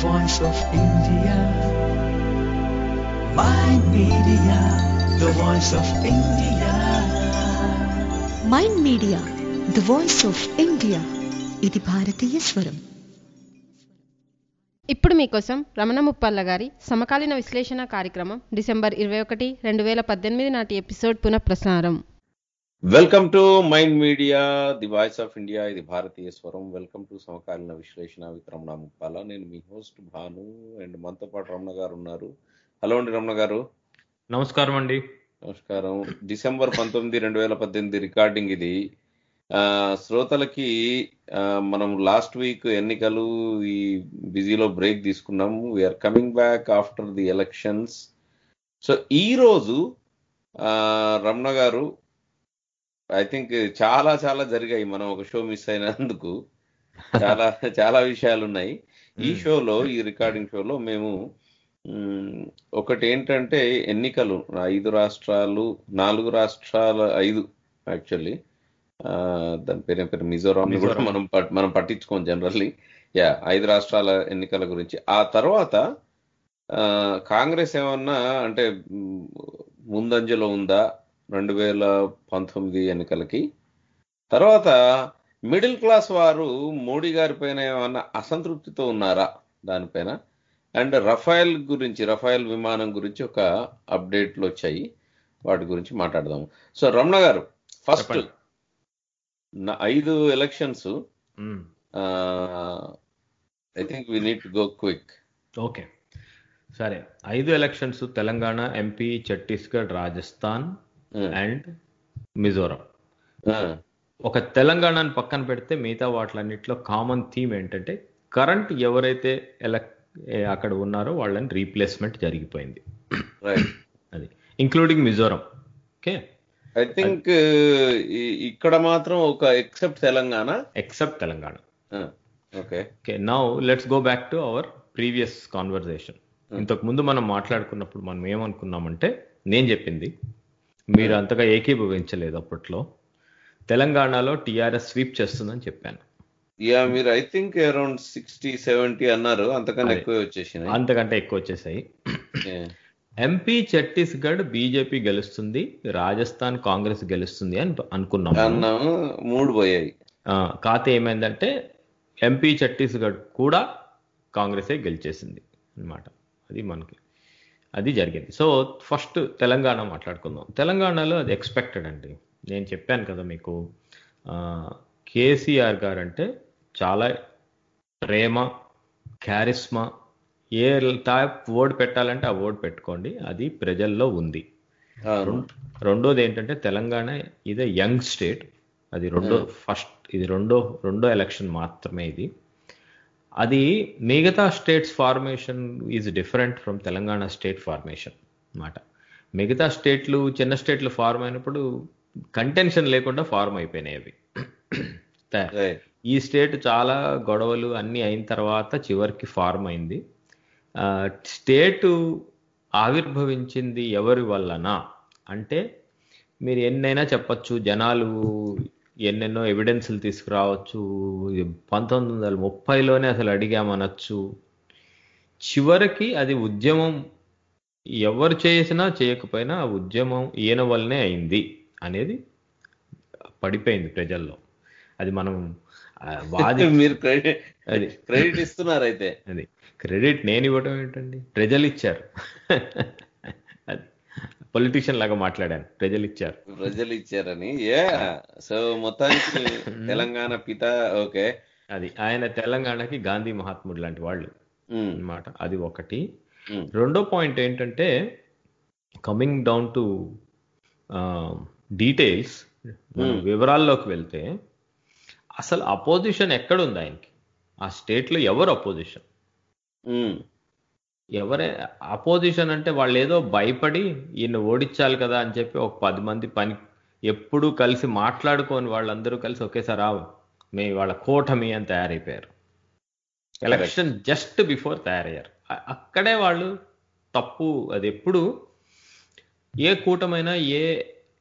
voice of India. My media, the voice of India. Mind media the voice of India ఇది భారతీయ స్వరం ఇప్పుడు మీకోసం రమణ ముప్పల్ల గారి సమకాలీన విశ్లేషణ కార్యక్రమం డిసెంబర్ ఇరవై ఒకటి రెండు వేల పద్దెనిమిది నాటి ఎపిసోడ్ పునఃప్రసారం welcome to mind media the voice of India ఇది భారతీయ స్వరం వెల్కమ్ టు సమకాలీన విశ్లేషణ విత్ రమణ ముప్పాల నేను మీ హోస్ట్ భాను అండ్ మనతో పాటు రమణ గారు ఉన్నారు హలో అండి రమణ గారు నమస్కారం అండి నమస్కారం డిసెంబర్ పంతొమ్మిది రెండు వేల పద్దెనిమిది రికార్డింగ్ ఇది ఆ, శ్రోతలకి ఆ, మనం లాస్ట్ వీక్ ఎన్నికలు ఈ బిజీలో బ్రేక్ తీసుకున్నాము we're coming back after the elections so ఈ రోజు ఆ, రమణ గారు ఐ థింక్ చాలా చాలా జరిగాయి మనం ఒక షో మిస్ అయినందుకు చాలా చాలా విషయాలు ఉన్నాయి ఈ Hmm. షోలో ఈ రికార్డింగ్ షోలో మేము మ్, ఒకటి ఏంటంటే ఎన్నికలు ఐదు రాష్ట్రాలు నాలుగు రాష్ట్రాల ఐదు యాక్చువల్లీ దాని పేరు ఏం పేరు మిజోరాం కూడా మిజోరాం. మనం పట్- మనం పట్టించుకోం జనరల్లీ యా ఐదు రాష్ట్రాల ఎన్నికల గురించి ఆ తర్వాత ఆ, కాంగ్రెస్ ఏమన్నా అంటే మ్, ముందంజలో ఉందా రెండు వేల పంతొమ్మిది ఎన్నికలకి తర్వాత మిడిల్ క్లాస్ వారు మోడీ గారి పైన ఏమన్నా అసంతృప్తితో ఉన్నారా దానిపైన అండ్ రఫాయల్ గురించి రఫాయల్ విమానం గురించి ఒక అప్డేట్లు వచ్చాయి వాటి గురించి మాట్లాడదాము సో రమణ గారు ఫస్ట్ చెప్పండి. ఐదు elections hmm. I think we need to go quick okay సరే ఐదు elections Telangana MP Chhattisgarh Rajasthan and Mizoram ఒక తెలంగాణని పక్కన పెడితే మిగతా వాటిలన్నింటిలో కామన్ థీమ్ ఏంటంటే కరెంట్ ఎవరైతే ఎలక్ ఏ అక్కడ ఉన్నారో వాళ్ళని రీప్లేస్మెంట్ జరిగిపోయింది రైట్ అది including Mizoram okay I think ఇక్కడ మాత్రం ఒక except Telangana except Telangana okay okay now let's go back to our previous conversation ఇంతకు ముందు మనం మాట్లాడుకున్నప్పుడు మనం ఏమనుకున్నామంటే నేను చెప్పింది మీరు అంతగా ఏకీభవించలేదు అప్పట్లో తెలంగాణలో టీఆర్ఎస్ స్వీప్ చేస్తుందని చెప్పాను యా మీరు I think around sixty seventy అన్నారు అంతకన్నా అదే. ఎక్కువ వచ్చేసినాయి అంతకంటే ఎక్కువ వచ్చేసాయి Yeah. ఎంపీ ఛత్తీస్గఢ్ బీజేపీ గెలుస్తుంది రాజస్థాన్ కాంగ్రెస్ గెలుస్తుంది అని అనుకున్నాం మనం. అన్నాము మూడు పోయాయి ఆ, కాతే ఏమైందంటే ఎంపీ ఛత్తీస్గఢ్ కూడా కాంగ్రెసే గెలిచేసింది అన్నమాట అది మనకి అది జరిగింది సో ఫస్ట్ తెలంగాణ మాట్లాడుకుందాం తెలంగాణలో అది ఎక్స్పెక్టెడ్ అండి నేను చెప్పాను కదా మీకు ఆ, కేసీఆర్ గారు అంటే చాలా ప్రేమ క్యారిస్మా ఏ టైప్ వర్డ్ పెట్టాలంటే ఆ వర్డ్ పెట్టుకోండి అది ప్రజల్లో ఉంది అవును. రెం- రెండోది ఏంటంటే తెలంగాణ ఇదే యంగ్ స్టేట్ అది రెండో ఫస్ట్ ఇది రెండో రెండో ఎలక్షన్ మాత్రమే ఇది అది మిగతా states formation is different from Telangana state formation అన్నమాట మిగతా స్టేట్లు చిన్న స్టేట్లు ఫార్మ్ అయినప్పుడు కంటెన్షన్ లేకుండా ఫార్మ్ అయిపోయినాయి అవి తే- Right. ఈ స్టేట్ చాలా గొడవలు అన్నీ అయిన తర్వాత చివరికి ఫార్మ్ అయింది ఆ, స్టేటు ఆవిర్భవించింది ఎవరి వలన అంటే మీరు ఎన్నైనా చెప్పచ్చు జనాలు ఎన్నెన్నో ఎవిడెన్స్లు తీసుకురావచ్చు పంతొమ్మిది వందల ముప్పైలోనే అసలు అడిగామనొచ్చు చివరికి అది ఉద్యమం ఎవరు చేసినా చేయకపోయినా ఆ ఉద్యమం ఈయన వల్లనే అయింది అనేది పడిపోయింది ప్రజల్లో అది మనం ఆ, వాది మీరు క్రెడిట్ అది క్రెడిట్ ఇస్తున్నారు అయితే అది క్రెడిట్ నేను ఇవ్వడం ఏంటండి ప్రజలు ఇచ్చారు అది పొలిటీషియన్ లాగా మాట్లాడాను ప్రజలు ఇచ్చారు ప్రజలు ఇచ్చారని ఏ సో మొత్తానికి తెలంగాణ పిత ఓకే అది ఆయన తెలంగాణకి గాంధీ మహాత్ముడు లాంటి వాళ్ళు ఉమ్, అన్నమాట అది ఒకటి ఉమ్, రెండో పాయింట్ ఏంటంటే coming down to details Hmm. వివరాల్లోకి వెళ్తే అసలు అపోజిషన్ ఎక్కడుంది ఆయనకి ఆ స్టేట్లో ఎవరు అపోజిషన్ ఉమ్, ఎవరే అపోజిషన్ అంటే వాళ్ళు ఏదో భయపడి ఈయన ఓడించాలి కదా అని చెప్పి ఒక పది మంది పని ఎప్పుడూ కలిసి మాట్లాడుకొని వాళ్ళందరూ కలిసి ఒకేసారి రావు మీ వాళ్ళ కూటమి అని తయారైపోయారు ఎలక్షన్ జస్ట్ బిఫోర్ తయారయ్యారు అ- అక్కడే వాళ్ళు తప్పు అది ఎప్పుడు ఏ కూటమైనా ఏ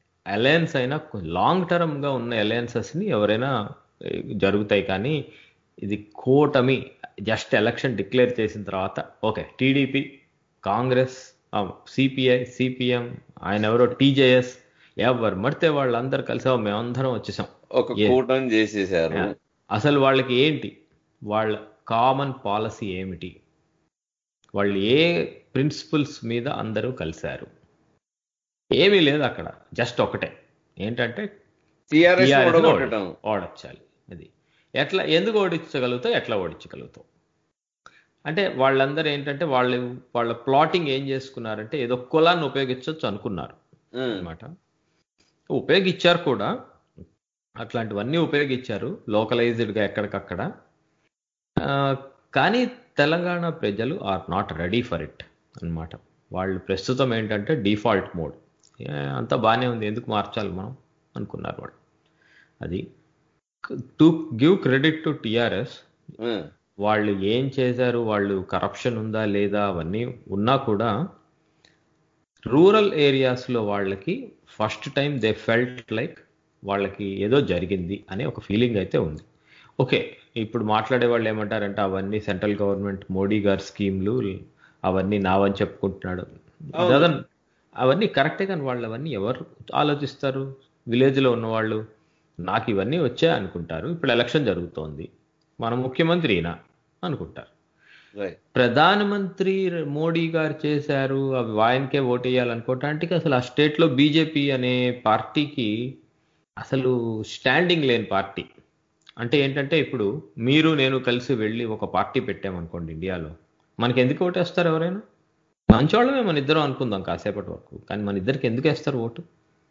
అలయన్స్ అయినా లాంగ్ టర్మ్గా ఉన్న alliances ని ఎవరైనా ఏ, జరుగుతాయి కానీ ఇది కూటమి జస్ట్ ఎలక్షన్ డిక్లేర్ చేసిన తర్వాత okay TDP Congress CPI CPM ఆయన ఎవరో టీజేఎస్ ఎవరు మడితే వాళ్ళందరూ కలిసి "ఓ, మేమందరం వచ్చేసాం ఒక ఏ- కూటమి చేసేసారు అసలు వాళ్ళకి ఏంటి వాళ్ళ కామన్ పాలసీ ఏమిటి వాళ్ళు ఏ ప్రిన్సిపల్స్ మీద అందరూ కలిశారు ఏమీ లేదు అక్కడ జస్ట్ ఒకటే ఏంటంటే టిఆర్ఎస్ TRS ని ఓడగొట్టడం ఓడి- ఓడించాలి అది ఎట్లా ఎందుకు ఓడించగలుగుతావు ఎట్లా ఓడించగలుగుతావు అంటే వాళ్ళందరూ ఏంటంటే వాళ్ళు వాళ్ళ ప్లాటింగ్ ఏం చేసుకున్నారంటే ఏదో కులాన్ని ఉపయోగించవచ్చు అనుకున్నారు ఉమ్, అనమాట ఉపయోగించారు కూడా అట్లాంటివన్నీ ఉపయోగించారు లోకలైజ్డ్గా ఎక్కడికక్కడ ఆ, కానీ తెలంగాణ ప్రజలు are not ready for it అన్నమాట వాళ్ళు ప్రస్తుతం ఏంటంటే డిఫాల్ట్ మోడ్ అంతా బాగానే ఉంది ఎందుకు మార్చాలి మనం అనుకున్నారు వాళ్ళు అది to give credit to TRS um, వాళ్ళు ఏం చేశారు వాళ్ళు కరప్షన్ ఉందా లేదా అవన్నీ ఉన్నా కూడా రూరల్ ఏరియాస్లో వాళ్ళకి first time they felt like వాళ్ళకి ఏదో జరిగింది అనే ఒక ఫీలింగ్ అయితే ఉంది ఓకే ఇప్పుడు మాట్లాడే వాళ్ళు ఏమంటారంటే అవన్నీ సెంట్రల్ గవర్నమెంట్ మోడీ గారి స్కీమ్లు అవన్నీ నావని చెప్పుకుంటున్నాడు దదన్ అవన్నీ కరెక్టే కానీ వాళ్ళు అవన్నీ ఎవరు ఆలోచిస్తారు విలేజ్లో ఉన్నవాళ్ళు నాకు ఇవన్నీ వచ్చాయి అనుకుంటారు ఇప్పుడు ఎలక్షన్ జరుగుతోంది మన ముఖ్యమంత్రి ఈయన అనుకుంటారు రైట్ ప్రధానమంత్రి మోడీ గారు చేశారు అవి ఆయనకే ఓటేయాలనుకోవటానికి అసలు ఆ స్టేట్లో బీజేపీ అనే పార్టీకి అసలు స్టాండింగ్ లేని పార్టీ అంటే ఏంటంటే ఇప్పుడు మీరు నేను కలిసి వెళ్ళి ఒక పార్టీ పెట్టామనుకోండి ఇండియాలో మనకి ఎందుకు ఓటేస్తారు ఎవరైనా మంచోళ్ళమే మన ఇద్దరం అనుకుందాం కాసేపటి వరకు కానీ మన ఇద్దరికి ఎందుకు వేస్తారు ఓటు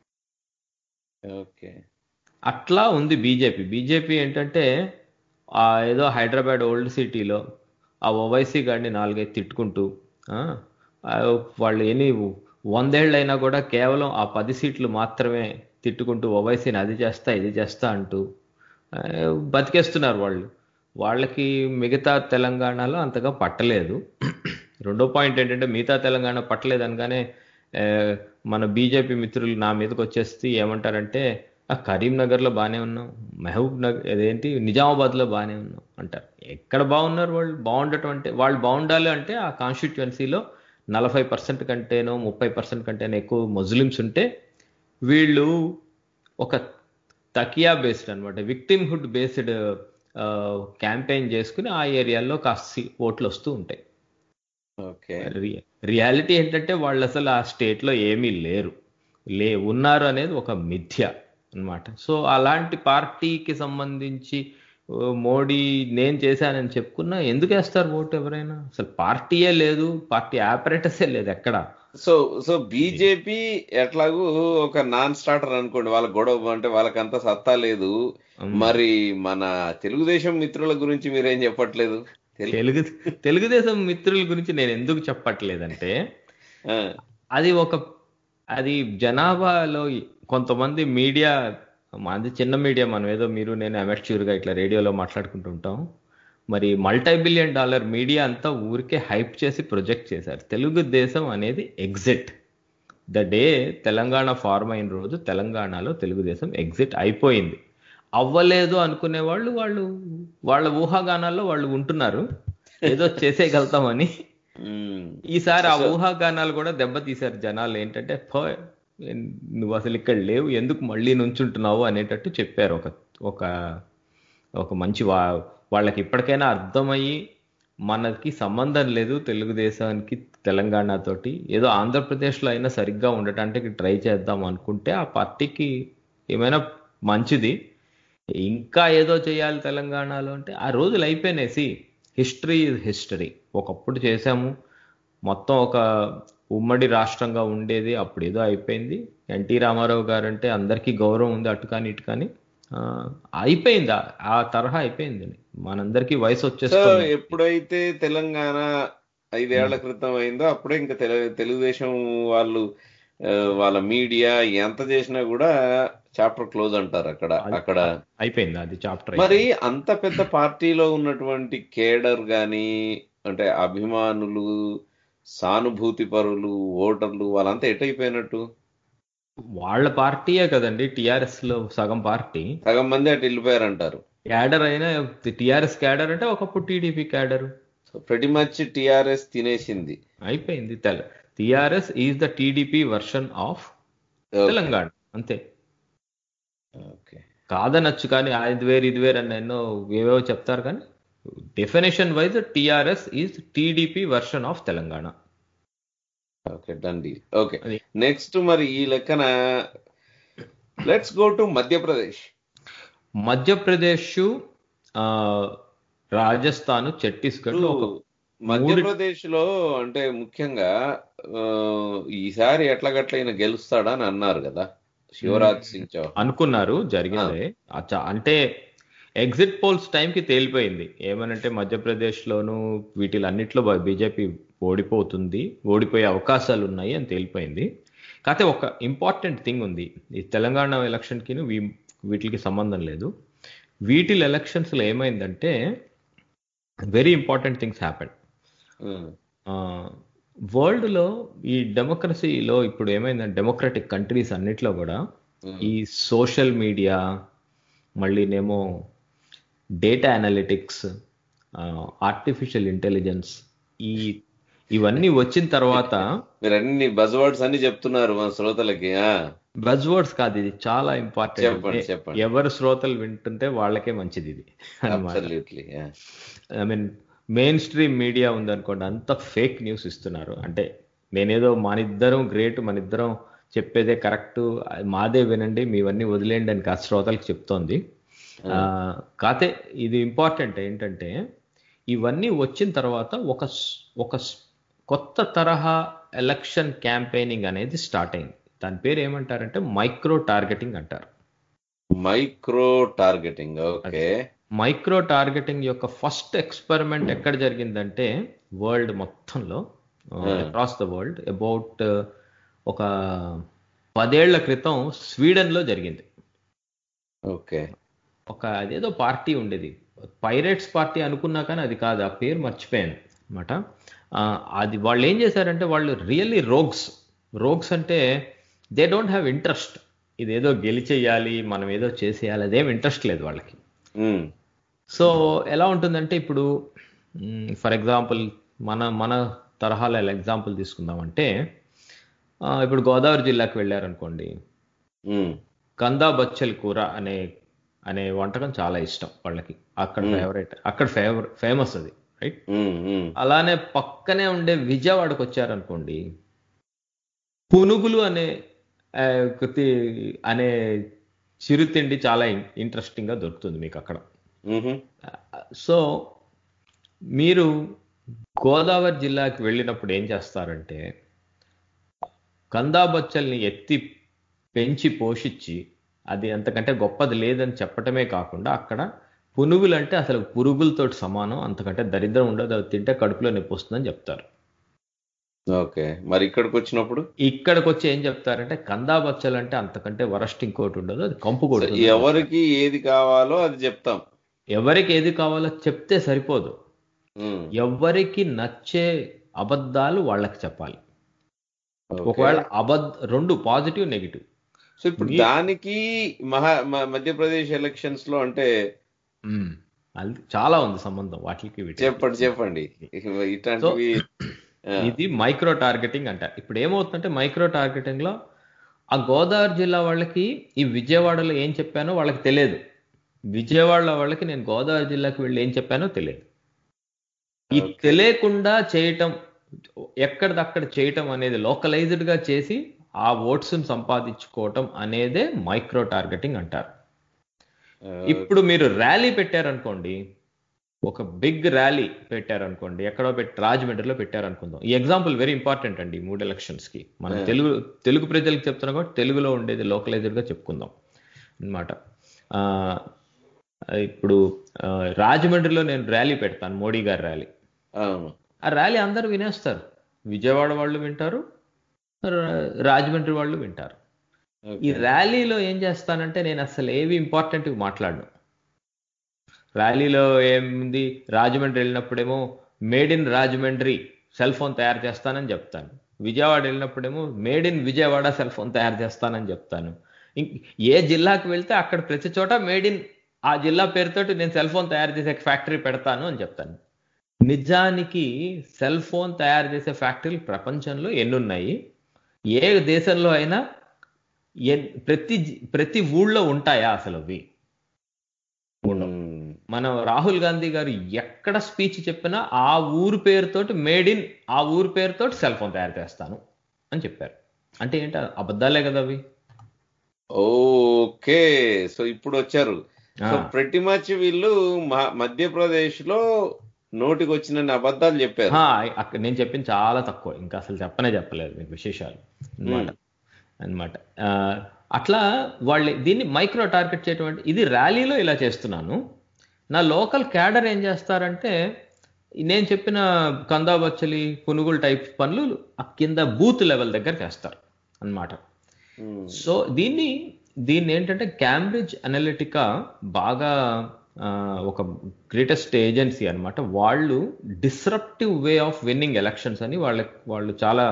ఓకే అట్లా ఉంది బీజేపీ బీజేపీ ఏంటంటే ఆ ఏదో హైదరాబాద్ ఓల్డ్ సిటీలో ఆ ఓవైసీ గాడిని నాలుగైదు తిట్టుకుంటూ ఆ, ఆ వాళ్ళు ఎన్ని వందేళ్ళైనా కూడా కేవలం ఆ పది సీట్లు మాత్రమే తిట్టుకుంటూ ఓవైసీని అది చేస్తా ఇది చేస్తా అంటూ ఆ, బతికేస్తున్నారు వాళ్ళు వాళ్ళకి మిగతా తెలంగాణలో అంతగా పట్టలేదు రెండో పాయింట్ ఏంటంటే మిగతా తెలంగాణ పట్టలేదు అనగానే ఆ, మన బీజేపీ మిత్రులు నా మీదకి వచ్చేసి ఏమంటారంటే "ఆ, కరీంనగర్లో బాగానే ఉన్నాం మహబూబ్ నగర్ అదేంటి నిజామాబాద్లో బాగానే ఉన్నాం అంటారు ఎక్కడ బాగున్నారు వాళ్ళు బాగుండటం అంటే వాళ్ళు బాగుండాలి అంటే ఆ కాన్స్టిట్యువెన్సీలో నలభై పర్సెంట్ కంటేనో ముప్పై పర్సెంట్ కంటేనో ఎక్కువ ముస్లిమ్స్ ఉంటే వీళ్ళు ఒక తకియా బేస్డ్ అనమాట విక్టిమ్హుడ్ బేస్డ్ క్యాంపెయిన్ చేసుకుని ఆ ఏరియాలో కాస్త ఓట్లు వస్తూ ఉంటాయి ఓకే రి- రియాలిటీ ఏంటంటే వాళ్ళు అసలు ఆ స్టేట్ లో ఏమీ లేరు లే ఉన్నారు అనేది ఒక మిథ్య అన్నమాట సో అలాంటి పార్టీకి సంబంధించి ఓ, మోడీ నేను చేశానని చెప్పుకున్నా ఎందుకు వేస్తారు ఓటు ఎవరైనా అసలు పార్టీయే లేదు పార్టీ ఆపరేటర్సే లేదు ఎక్కడ సో సో బీజేపీ ఎట్లాగూ ఒక నాన్ స్టార్టర్ అనుకోండి వాళ్ళ గొడవ అంటే వాళ్ళకంత సత్తా లేదు మరి మన తెలుగుదేశం మిత్రుల గురించి మీరేం చెప్పట్లేదు తెలు- తెలుగు తెలుగుదేశం మిత్రుల గురించి నేను ఎందుకు చెప్పట్లేదంటే ఆ, అది ఒక అది జనాభాలో కొంతమంది మీడియా మాది చిన్న మీడియా మనం ఏదో మీరు నేను amateur గా ఇట్లా రేడియోలో మాట్లాడుకుంటుంటాం మరి మల్టీ బిలియన్ డాలర్ మీడియా అంతా ఊరికే హైప్ చేసి ప్రొజెక్ట్ చేశారు తెలుగుదేశం అనేది exit the day Telangana form అయిన రోజు తెలంగాణలో తెలుగుదేశం ఎగ్జిట్ అయిపోయింది అవ్వలేదు అనుకునే వాళ్ళు వాళ్ళు వాళ్ళ ఊహాగానాల్లో వాళ్ళు ఉంటున్నారు ఏదో చేసేయగలుగుతామని ఉమ్, ఈసారి ఆ ఊహాగానాలు కూడా దెబ్బతీశారు జనాలు ఏంటంటే "ఫో, నువ్వు అసలు ఇక్కడ లేవు ఎందుకు మళ్ళీ నుంచుంటున్నావు అనేటట్టు చెప్పారు ఒక ఒక ఒక మంచి వా వాళ్ళకి ఇప్పటికైనా అర్థమయ్యి మనకి సంబంధం లేదు తెలుగుదేశానికి తెలంగాణతోటి ఏదో ఆంధ్రప్రదేశ్లో అయినా సరిగ్గా ఉండటానికి ట్రై చేద్దాం అనుకుంటే ఆ పార్టీకి ఏమైనా మంచిది ఇంకా ఏదో చేయాలి తెలంగాణలో అంటే ఆ రోజులు అయిపోయినాయి హిస్టరీ ఇస్ హిస్టరీ ఒకప్పుడు చేశాము మొత్తం ఒక ఉమ్మడి రాష్ట్రంగా ఉండేది అప్పుడు ఏదో అయిపోయింది ఎన్టీ రామారావు గారు అంటే అందరికీ గౌరవం ఉంది అటు కానీ ఇటు కానీ ఆ, అయిపోయింది ఆ- ఆ తరహా అయిపోయింది మనందరికీ వయసు సో వచ్చేస్తుంది ఎప్పుడైతే తెలంగాణ ఐదేళ్ల క్రితం అయిందో అప్పుడే ఇంకా తెలు- తెలుగుదేశం వాళ్ళు ఆ, వాళ్ళ మీడియా ఎంత చేసినా కూడా చాప్టర్ క్లోజ్ అంటారు అక్కడ అక్కడ అయిపోయింది అది చాప్టర్ మరి అంత పెద్ద పార్టీలో ఉన్నటువంటి కేడర్ గాని అంటే అభిమానులు సానుభూతి పరులు ఓటర్లు వాళ్ళంతా ఎటైపోయినట్టు వాళ్ళ పార్టీయే కదండి టిఆర్ఎస్ లో సగం పార్టీ సగం మంది అటు వెళ్ళిపోయారంటారు క్యాడర్ అయినా టిఆర్ఎస్ క్యాడర్ అంటే ఒకప్పుడు TDP cadre so pretty much TRS తినేసింది అయిపోయింది తెల TRS is the TDP version of Telangana అంతే ఓకే కాదనొచ్చు కానీ అది వేరు ఇది వేరు అని ఎన్నో ఏవేవో చెప్తారు కానీ definition wise TRS is TDP version of Telangana okay done deal okay అది. నెక్స్ట్ మరి ఈ లెక్కన let's go to Madhya Pradesh Madhya Pradesh ఆ, రాజస్థాన్ ఛత్తీస్గఢ్ లో ఒక మధ్యప్రదేశ్ లో అంటే ముఖ్యంగా ఆ, ఈసారి ఎట్లగట్ల ఈయన గెలుస్తాడా అని అన్నారు కదా శివరాజ్ సింగ్ చౌహాన్ అనుకున్నారు జరిగిందే అచ్చా అంటే ఎగ్జిట్ పోల్స్ టైంకి తేలిపోయింది ఏమనంటే మధ్యప్రదేశ్ లోను వీటిలన్నిట్లో బీజేపీ ఓడిపోతుంది ఓడిపోయే అవకాశాలు ఉన్నాయి అని తేలిపోయింది కాకపోతే ఒక ఇంపార్టెంట్ థింగ్ ఉంది ఈ తెలంగాణ ఎలక్షన్కి వీటికి సంబంధం లేదు వీటిల ఎలక్షన్స్ లో ఏమైందంటే very important things happen um, world లో ఈ డెమోక్రసీలో ఇప్పుడు ఏమైందంటే డెమోక్రటిక్ కంట్రీస్ అన్నిట్లో కూడా ఈ సోషల్ మీడియా మళ్ళీనేమో డేటా అనలిటిక్స్ ఆర్టిఫిషియల్ ఇంటెలిజెన్స్ ఈ ఇవన్నీ వచ్చిన తర్వాత మీరు అన్ని బజ్వర్డ్స్ అన్ని చెప్తున్నారు మన శ్రోతలకి ఆ బజ్ వర్డ్స్ కాదు ఇది చాలా చెప్పండి, ఇంపార్టెంట్ చెప్పండి. ఎవరు శ్రోతలు వింటుంటే వాళ్ళకే మంచిది ఇది అన్నమాట absolutely I mean mainstream media ఉందనుకోండి అంత ఫేక్ న్యూస్ ఇస్తున్నారు అంటే నేనేదో మనిద్దరం గ్రేట్ మనిద్దరం చెప్పేదే కరెక్ట్ మాదే వినండి మీవన్నీ వదిలేయండి అని కాదు శ్రోతలకు చెప్తోంది ఆ, కాతే ఇది ఇంపార్టెంట్ ఏంటంటే ఇవన్నీ వచ్చిన తర్వాత ఒక స్- ఒక స్- కొత్త తరహా ఎలక్షన్ క్యాంపెయినింగ్ అనేది స్టార్ట్ అయింది దాని పేరు ఏమంటారంటే మైక్రో టార్గెటింగ్ అంటారు micro targeting okay micro targeting యొక్క ఫస్ట్ ఎక్స్పెరిమెంట్ ఎక్కడ జరిగిందంటే వరల్డ్ మొత్తంలో అక్రాస్ ద వరల్డ్ అబౌట్ ఒక పదేళ్ల క్రితం స్వీడన్ లో జరిగింది ఓకే ఒక అదేదో పార్టీ ఉండేది పైరేట్స్ పార్టీ అనుకున్నా కానీ అది కాదు ఆ పేరు మర్చిపోయాను అనమాట అది వాళ్ళు ఏం చేశారంటే వాళ్ళు రియల్లీ రోగ్స్ రోగ్స్ అంటే దే డోంట్ హ్యావ్ ఇంట్రెస్ట్ ఇదేదో గెలిచేయాలి మనం ఏదో చేసేయాలి అదేం ఇంట్రెస్ట్ లేదు వాళ్ళకి ఉమ్, సో ఎలా ఉంటుందంటే ఇప్పుడు ఫర్ ఎగ్జాంపుల్ మన మన తరహాలో ఎగ్జాంపుల్ తీసుకుందామంటే ఆ, ఇప్పుడు గోదావరి జిల్లాకి వెళ్ళారనుకోండి ఉమ్, కందా బచ్చల్ కూర అనే అనే వంటకం చాలా ఇష్టం వాళ్ళకి అక్కడ ఫేవరెట్ అక్కడ ఫేవర్ ఫేమస్ అది రైట్ ఉమ్, ఉమ్. అలానే పక్కనే ఉండే విజయవాడకు వచ్చారనుకోండి పునుగులు అనే ఆ, కృతి- అనే చిరుతిండి చాలా ఇంట్రెస్టింగ్ గా దొరుకుతుంది మీకు అక్కడ మ్హూ. సో మీరు గోదావరి జిల్లాకి వెళ్ళినప్పుడు ఏం చేస్తారంటే కందాబచ్చల్ని ఎత్తి పెంచి పోషించి అది అంతకంటే గొప్పది లేదని చెప్పటమే కాకుండా అక్కడ పునుగులు అంటే అసలు పురుగులతో సమానం అంతకంటే దరిద్రం ఉండదు అది తింటే కడుపులో నొప్పి వస్తుందని చెప్తారు ఓకే మరి ఇక్కడికి వచ్చినప్పుడు ఇక్కడికి వచ్చి ఏం చెప్తారంటే కందాబచ్చలు అంటే అంతకంటే వరస్ట్ ఇంకోటి ఉండదు అది కంపు కొడుతుంది ఎవరికి ఏది కావాలో అది చెప్తాం ఎవరికి ఏది కావాలో చెప్తే సరిపోదు ఉమ్, ఎవరికి నచ్చే అబద్ధాలు వాళ్ళకి చెప్పాలి ఓకే. ఒకవేళ అబద్ధ రెండు పాజిటివ్ నెగిటివ్ సో ఇప్పుడు దానికి మహా మ- మధ్యప్రదేశ్ ఎలక్షన్స్ లో అంటే అది చాలా ఉంది సంబంధం వాటికి వీటికి. చెప్పండి చెప్పండి ఇట్లాంటివి ఆ, ఇది మైక్రో టార్గెటింగ్ అంట ఇప్పుడు ఏమవుతుందంటే మైక్రో టార్గెటింగ్ లో ఆ గోదావరి జిల్లా వాళ్ళకి ఈ విజయవాడలో ఏం చెప్పానో వాళ్ళకి తెలియదు విజయవాడలో వాళ్ళకి నేను గోదావరి జిల్లాకి వెళ్ళి ఏం చెప్పానో తెలియదు ఈ Okay. తెలియకుండా చేయటం ఎక్కడిదక్కడ చేయటం అనేది లోకలైజ్డ్ గా చేసి ఆ ఓట్స్ సంపాదించుకోవటం అనేదే మైక్రో టార్గెటింగ్ అంటారు ఆ, ఇప్పుడు మీరు ర్యాలీ పెట్టారనుకోండి ఒక బిగ్ ర్యాలీ పెట్టారనుకోండి ఎక్కడో పెట్టి రాజమండ్రిలో పెట్టారనుకుందాం ఈ ఎగ్జాంపుల్ వెరీ ఇంపార్టెంట్ అండి ఈ మూడు ఎలక్షన్స్ కి మనం Yeah. తెలుగు తెలుగు ప్రజలకు చెప్తున్నాం కాబట్టి తెలుగులో ఉండేది localized గా చెప్పుకుందాం అన్నమాట ఆ, ఇప్పుడు ఆ, రాజమండ్రిలో నేను ర్యాలీ పెడతాను మోడీ గారి ర్యాలీ అవును ఆ ర్యాలీ అందరూ వినేస్తారు విజయవాడ వాళ్ళు వింటారు రా- రాజమండ్రి వాళ్ళు వింటారు ఈ ఓకే. ర్యాలీలో ఏం చేస్తానంటే నేను అసలు ఏవి ఇంపార్టెంట్ మాట్లాడను ర్యాలీలో ఏముంది రాజమండ్రి వెళ్ళినప్పుడేమో made in Rajahmundry cell phone తయారు చేస్తానని చెప్తాను విజయవాడ వెళ్ళినప్పుడేమో made in Vijayawada cell phone తయారు చేస్తానని చెప్తాను ఇంక్ ఏ జిల్లాకు వెళ్తే అక్కడ ప్రతి చోట మేడ్ ఇన్ ఆ జిల్లా పేరుతోటి నేను సెల్ ఫోన్ తయారు చేసే ఫ్యాక్టరీ పెడతాను అని చెప్తాను నిజానికి సెల్ ఫోన్ తయారు చేసే ఫ్యాక్టరీలు ప్రపంచంలో ఎన్ని ఉన్నాయి ఏ దేశంలో అయినా ఎన్- ప్రతి జి- ప్రతి ఊళ్ళో ఉంటాయా అసలు అవి మ్మ్. మన రాహుల్ గాంధీ గారు ఎక్కడ స్పీచ్ చెప్పినా ఆ ఊరు పేరుతోటి మేడ్ ఇన్ ఆ ఊరు పేరుతోటి సెల్ ఫోన్ తయారు చేస్తాను అని చెప్పారు అంటే ఏంటి అబద్ధాలే కదా అవి ఓకే సో ఇప్పుడు వచ్చారు సో ఆ. ప్రతి మచ్ వీళ్ళు మ- మధ్యప్రదేశ్ లో నోటికి వచ్చిన అబద్ధాలు చెప్పారు ఆ, అక్క- నేను చెప్పింది చాలా తక్కువ ఇంకా అసలు చెప్పనే చెప్పలేదు మీకు విశేషాలు అన్నమాట అన్నమాట ఆ, అట్లా వాళ్ళు దీన్ని మైక్రో టార్గెట్ చేయటం అంటే ఇది ర్యాలీలో ఇలా చేస్తున్నాను నా లోకల్ క్యాడర్ ఏం చేస్తారంటే నేను చెప్పిన కందాబచ్చలి పునుగులు టైప్ పనులు ఆ కింద బూత్ లెవెల్ దగ్గర చేస్తారు అన్నమాట మ్మ్. సో దీన్ని దీన్ని ఏంటంటే క్యాంబ్రిడ్జ్ అనలిటికా బాగా ఆ, ఒక గ్రేటెస్ట్ ఏజెన్సీ అన్నమాట వాళ్ళు disruptive way of winning elections అని వాళ్ళ వాళ్ళు చాలా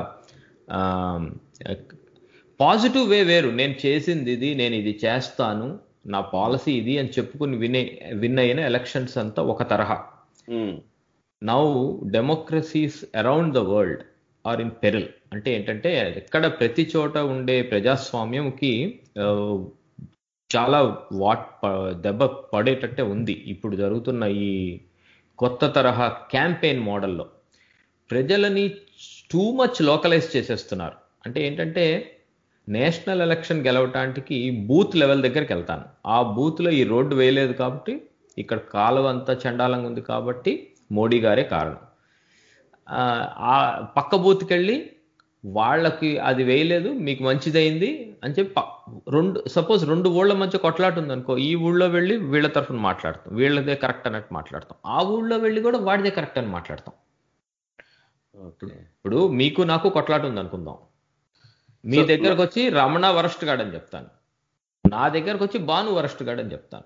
పాజిటివ్ వే వేరు నేను చేసింది ఇది నేను ఇది చేస్తాను నా పాలసీ ఇది అని చెప్పుకుని వినే విన్ అయిన ఎలక్షన్స్ అంతా ఒక తరహా మ్మ్. Now democracies around the world are in peril అంటే ఏంటంటే ఎక్కడ ప్రతి చోట ఉండే ప్రజాస్వామ్యంకి ఆ, చాలా వాట్ ప- దెబ్బ పడేటట్టే ఉంది ఇప్పుడు జరుగుతున్న ఈ కొత్త తరహా క్యాంపెయిన్ మోడల్లో ప్రజలని టూ మచ్ లోకలైజ్ చేసేస్తున్నారు అంటే ఏంటంటే నేషనల్ ఎలక్షన్ గెలవటానికి బూత్ లెవెల్ దగ్గరికి వెళ్తాను ఆ బూత్లో ఈ రోడ్డు వేయలేదు కాబట్టి ఇక్కడ కాలువ అంతా చండాలంగా ఉంది కాబట్టి మోడీ గారే కారణం ఆ, ఆ పక్క బూత్కి వెళ్ళి వాళ్ళకి అది వేయలేదు మీకు మంచిదైంది అని చెప్పి ప- రెండు సపోజ్ రెండు ఊళ్ళ మధ్య కొట్లాట ఉందనుకో ఈ ఊళ్ళో వెళ్ళి వీళ్ళ తరఫున మాట్లాడతాం వీళ్ళదే కరెక్ట్ అన్నట్టు మాట్లాడతాం ఆ ఊళ్ళో వెళ్ళి కూడా వాడిదే కరెక్ట్ అని మాట్లాడతాం ఓకే ఇప్పుడు మీకు నాకు కొట్లాట ఉంది అనుకుందాం మీ So, దగ్గరకు వచ్చి రమణ వరస్ట్ గాడ్ అని చెప్తాను నా దగ్గరకు వచ్చి భాను వరస్ట్ గాడ్ అని చెప్తాను